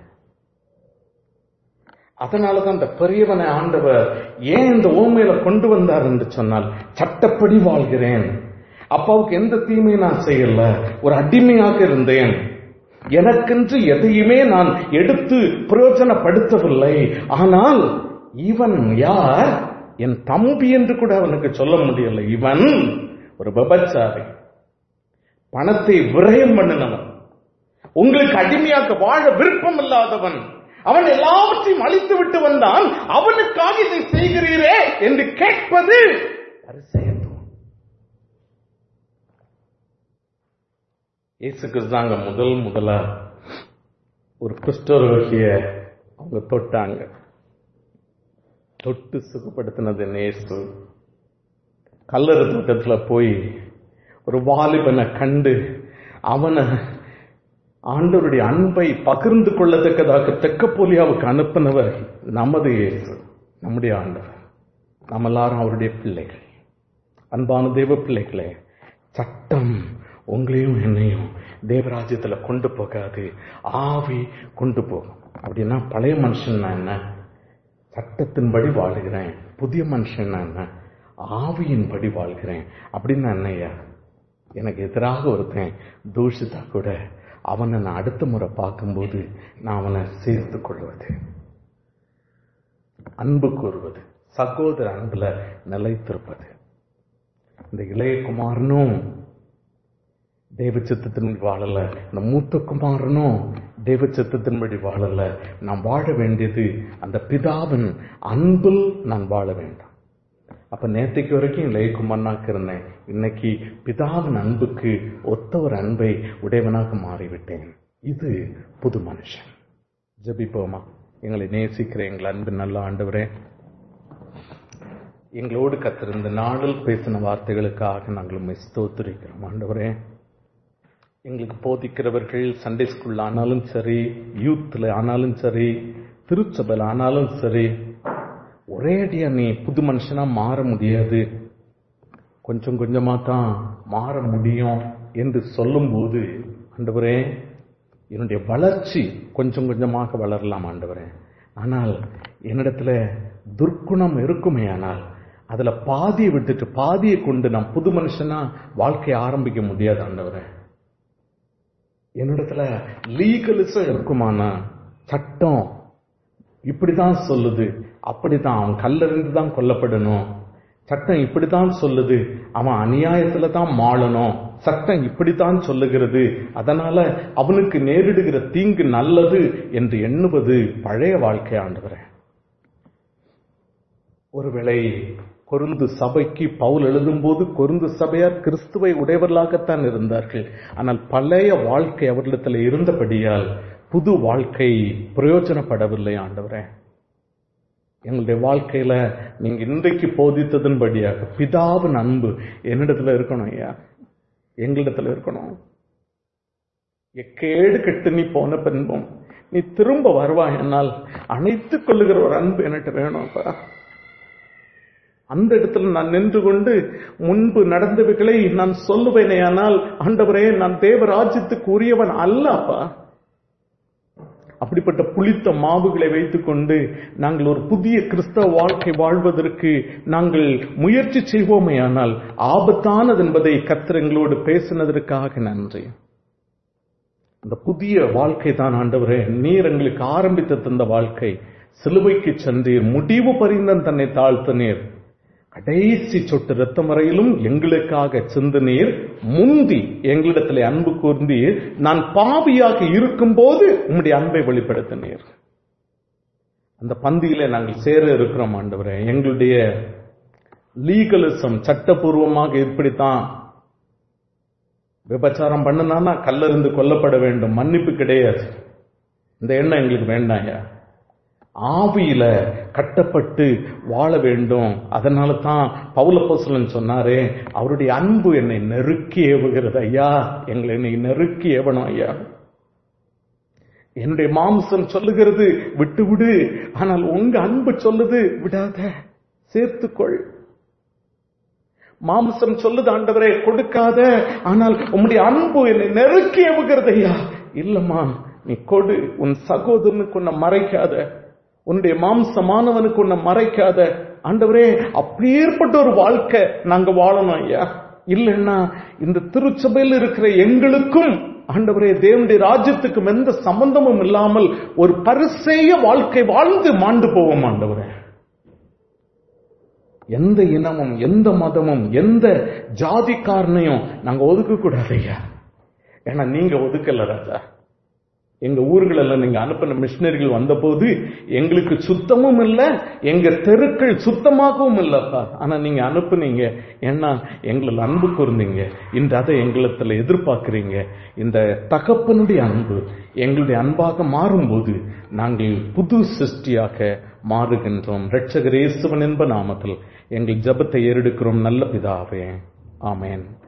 அதனாலதான் இந்த பெரியவனை ஆண்டவர் ஏன் இந்த ஓமையில கொண்டு வந்தார் என்று சொன்னால் சட்டப்படி வாழ்கிறேன் அப்பாவுக்கு எந்த தீமையும் நான் செய்யல ஒரு அடிமையாக இருந்தேன் எனக்கென்று எதையுமே நான் எடுத்து பிரயோஜனப்படுத்தவில்லை ஆனால் இவன் யார் என் தம்பி என்று கூட அவனுக்கு சொல்ல முடியல இவன் ஒரு பபச்சாரி பணத்தை விரயம் பண்ணினவன் உங்களுக்கு அடிமையாக வாழ விருப்பம் இல்லாதவன் அவன் எல்லாவற்றையும் அழித்து விட்டு வந்தான் அவனுக்காக இதை செய்கிறீரே என்று கேட்பது பரிசெயத்துவம் இயேசு கிறிஸ்தாங்க முதல் முதலா ஒரு குஷ்டரோகிய அவங்க தொட்டாங்க தொட்டு சுகப்படுத்தினது நேசு கல்லறு தோட்டத்துல போய் ஒரு வாலிபனை கண்டு அவனை ஆண்டவருடைய அன்பை பகிர்ந்து கொள்ளத்தக்கதாக தெக்கப்போலியாவுக்கு அனுப்பினவர் நமது இயேசு நம்முடைய ஆண்டவர் நம்ம எல்லாரும் அவருடைய பிள்ளைகள் அன்பான தேவ பிள்ளைகளே சட்டம் உங்களையும் என்னையும் தேவராஜ்யத்துல கொண்டு போகாது ஆவி கொண்டு போகும் அப்படின்னா பழைய மனுஷன் என்ன சட்டத்தின்படி வாழுகிறேன் புதிய மனுஷன் என்ன ஆவியின்படி வாழ்கிறேன் அப்படின்னு என்னையா எனக்கு எதிராக ஒருத்தன் தூஷித்தா கூட அவனை நான் அடுத்த முறை பார்க்கும்போது நான் அவனை சேர்த்து கொள்வது அன்பு கூறுவது சகோதர அன்புல நிலைத்திருப்பது இந்த இளைய குமாரனும் தெய்வ சித்தத்தின்படி வாழல இந்த மூத்த குமாரனும் தெய்வ சித்தத்தின்படி வாழல நான் வாழ வேண்டியது அந்த பிதாவின் அன்பில் நான் வாழ வேண்டும் அப்ப நேத்தைக்கு வரைக்கும் இளையகுமாரனாக இருந்தேன் இன்னைக்கு பிதாவின் அன்புக்கு ஒத்த ஒரு அன்பை உடையவனாக மாறிவிட்டேன் இது புது மனுஷன் ஜபிப்போமா எங்களை நேசிக்கிற எங்கள் அன்பு நல்ல ஆண்டவரே எங்களோடு கத்திருந்த நாளில் பேசின வார்த்தைகளுக்காக நாங்கள் ஸ்தோத்திரிக்கிறோம் ஆண்டவரே எங்களுக்கு போதிக்கிறவர்கள் சண்டே ஸ்கூல்ல ஆனாலும் சரி யூத்ல ஆனாலும் சரி திருச்சபையில் ஆனாலும் சரி ஒரே அடியா நீ புது மனுஷனா மாற முடியாது கொஞ்சம் கொஞ்சமா தான் மாற முடியும் என்று சொல்லும்போது ஆண்டவரே என்னுடைய வளர்ச்சி கொஞ்சம் கொஞ்சமாக வளரலாம் ஆண்டவரே ஆனால் என்னிடத்துல துர்க்குணம் இருக்குமே ஆனால் அதுல பாதியை விட்டுட்டு பாதியை கொண்டு நான் புது மனுஷனா வாழ்க்கையை ஆரம்பிக்க முடியாது ஆண்டவரே என்னிடத்துல லீகலிசம் இருக்குமானா சட்டம் இப்படிதான் சொல்லுது அப்படித்தான் அவன் கல்லறிந்து தான் கொல்லப்படணும் சட்டம் இப்படித்தான் சொல்லுது அவன் அநியாயத்துல தான் மாளணும் சட்டம் இப்படித்தான் சொல்லுகிறது அதனால அவனுக்கு நேரிடுகிற தீங்கு நல்லது என்று எண்ணுவது பழைய வாழ்க்கை ஆண்டவரே ஒருவேளை கொருந்து சபைக்கு பவுல் எழுதும்போது கொருந்து சபையார் கிறிஸ்துவை உடையவர்களாகத்தான் இருந்தார்கள் ஆனால் பழைய வாழ்க்கை அவர்களிடத்தில் இருந்தபடியால் புது வாழ்க்கை பிரயோஜனப்படவில்லை ஆண்டவரே எங்களுடைய வாழ்க்கையில நீங்க இன்றைக்கு போதித்ததன்படியாக பிதாவின் அன்பு என்னிடத்துல இருக்கணும் ஐயா எங்களிடத்துல இருக்கணும் எக்கேடு கெட்டு நீ போன பின்பும் நீ திரும்ப வருவாய் என்னால் அணைத்துக் கொள்ளுகிற ஒரு அன்பு என்கிட்ட வேணும்ப்பா அந்த இடத்துல நான் நின்று கொண்டு முன்பு நடந்தவைகளை நான் சொல்லுவேனே ஆனால் ஆண்டவரே நான் தேவராஜ்யத்துக்கு உரியவன் அல்லப்பா அப்படிப்பட்ட புளித்த மாவுகளை வைத்துக்கொண்டு நாங்கள் ஒரு புதிய கிறிஸ்தவ வாழ்க்கை வாழ்வதற்கு நாங்கள் முயற்சி செய்வோமே ஆனால் ஆபத்தானது என்பதை கர்த்தர் எங்களோடு பேசினதற்காக நன்றி அந்த புதிய வாழ்க்கை தான் ஆண்டவரே நீர் எங்களுக்கு ஆரம்பித்து தந்த வாழ்க்கை சிலுவைக்கு சென்றீர் முடிவு பரிந்தன் தன்னை தாழ்த்தினீர் கடைசி சொட்டு ரத்தம் வரையிலும் எங்களுக்காக சிந்தனீர் முந்தி எங்களிடத்தில் அன்பு கூர்ந்தீர் நான் பாவியாக இருக்கும்போது உம்முடைய அன்பை வெளிப்படுத்தினீர் அந்த பந்தியில நாங்கள் சேர இருக்கிறோம் ஆண்டவரே எங்களுடைய லீகலிசம் சட்டபூர்வமாக இப்படித்தான் விபச்சாரம் பண்ணுனானா கல்லறிந்து கொல்லப்பட வேண்டும் மன்னிப்பு கிடையாது இந்த எண்ணம் எங்களுக்கு வேண்டாயா ஆவியில கட்டப்பட்டு வாழ வேண்டும் அதனால தான் பௌலப்போசலன் சொன்னாரே அவருடைய அன்பு என்னை நெருக்கி ஏவுகிறது ஐயா எங்களை என்னை நெருக்கி ஏவணும் ஐயா என்னுடைய மாம்சம் சொல்லுகிறது விட்டு விடு ஆனால் உங்க அன்பு சொல்லுது விடாத சேர்த்துக்கொள் மாம்சம் சொல்லுது ஆண்டவரே கொடுக்காத ஆனால் உம்முடைய அன்பு என்னை நெருக்கி ஏவுகிறது ஐயா இல்லம்மா நீ கொடு உன் சகோதரனுக்கு உன்னை மறைக்காத உன்னுடைய மாம்சமானவனுக்கு உன்னை மறைக்காத ஆண்டவரே அப்பேற்பட்ட ஒரு வாழ்க்கை நாங்க வாழணும் ஐயா இல்லைன்னா இந்த திருச்சபையில் இருக்கிற எங்களுக்கும் ஆண்டவரே தேவனுடைய ராஜ்யத்துக்கும் எந்த சம்பந்தமும் இல்லாமல் ஒரு பரிசேய வாழ்க்கை வாழ்ந்து மாண்டு போவோம் ஆண்டவரே எந்த இனமும் எந்த மதமும் எந்த ஜாதிக்காரனையும் நாங்க ஒதுக்க கூடாது ஐயா ஏன்னா நீங்க ஒதுக்கல ராஜா எங்க ஊர்களெல்லாம் நீங்க அனுப்பின மிஷினரிகள் வந்தபோது எங்களுக்கு சுத்தமும் இல்ல எங்க தெருக்கள் சுத்தமாகவும் இல்லப்பா ஆனா நீங்க அனுப்புனீங்க ஏன்னா எங்களை அன்பு கூர்ந்தீங்க இந்த அதை எங்களத்துல எதிர்பார்க்கிறீங்க இந்த தகப்பனுடைய அன்பு எங்களுடைய அன்பாக மாறும்போது நாங்கள் புது சிருஷ்டியாக மாறுகின்றோம் இரட்சகர் இயேசுவன் என்ப நாமத்தில் எங்கள் ஜெபத்தை ஏறெடுக்கிறோம் நல்ல பிதாவே ஆமென்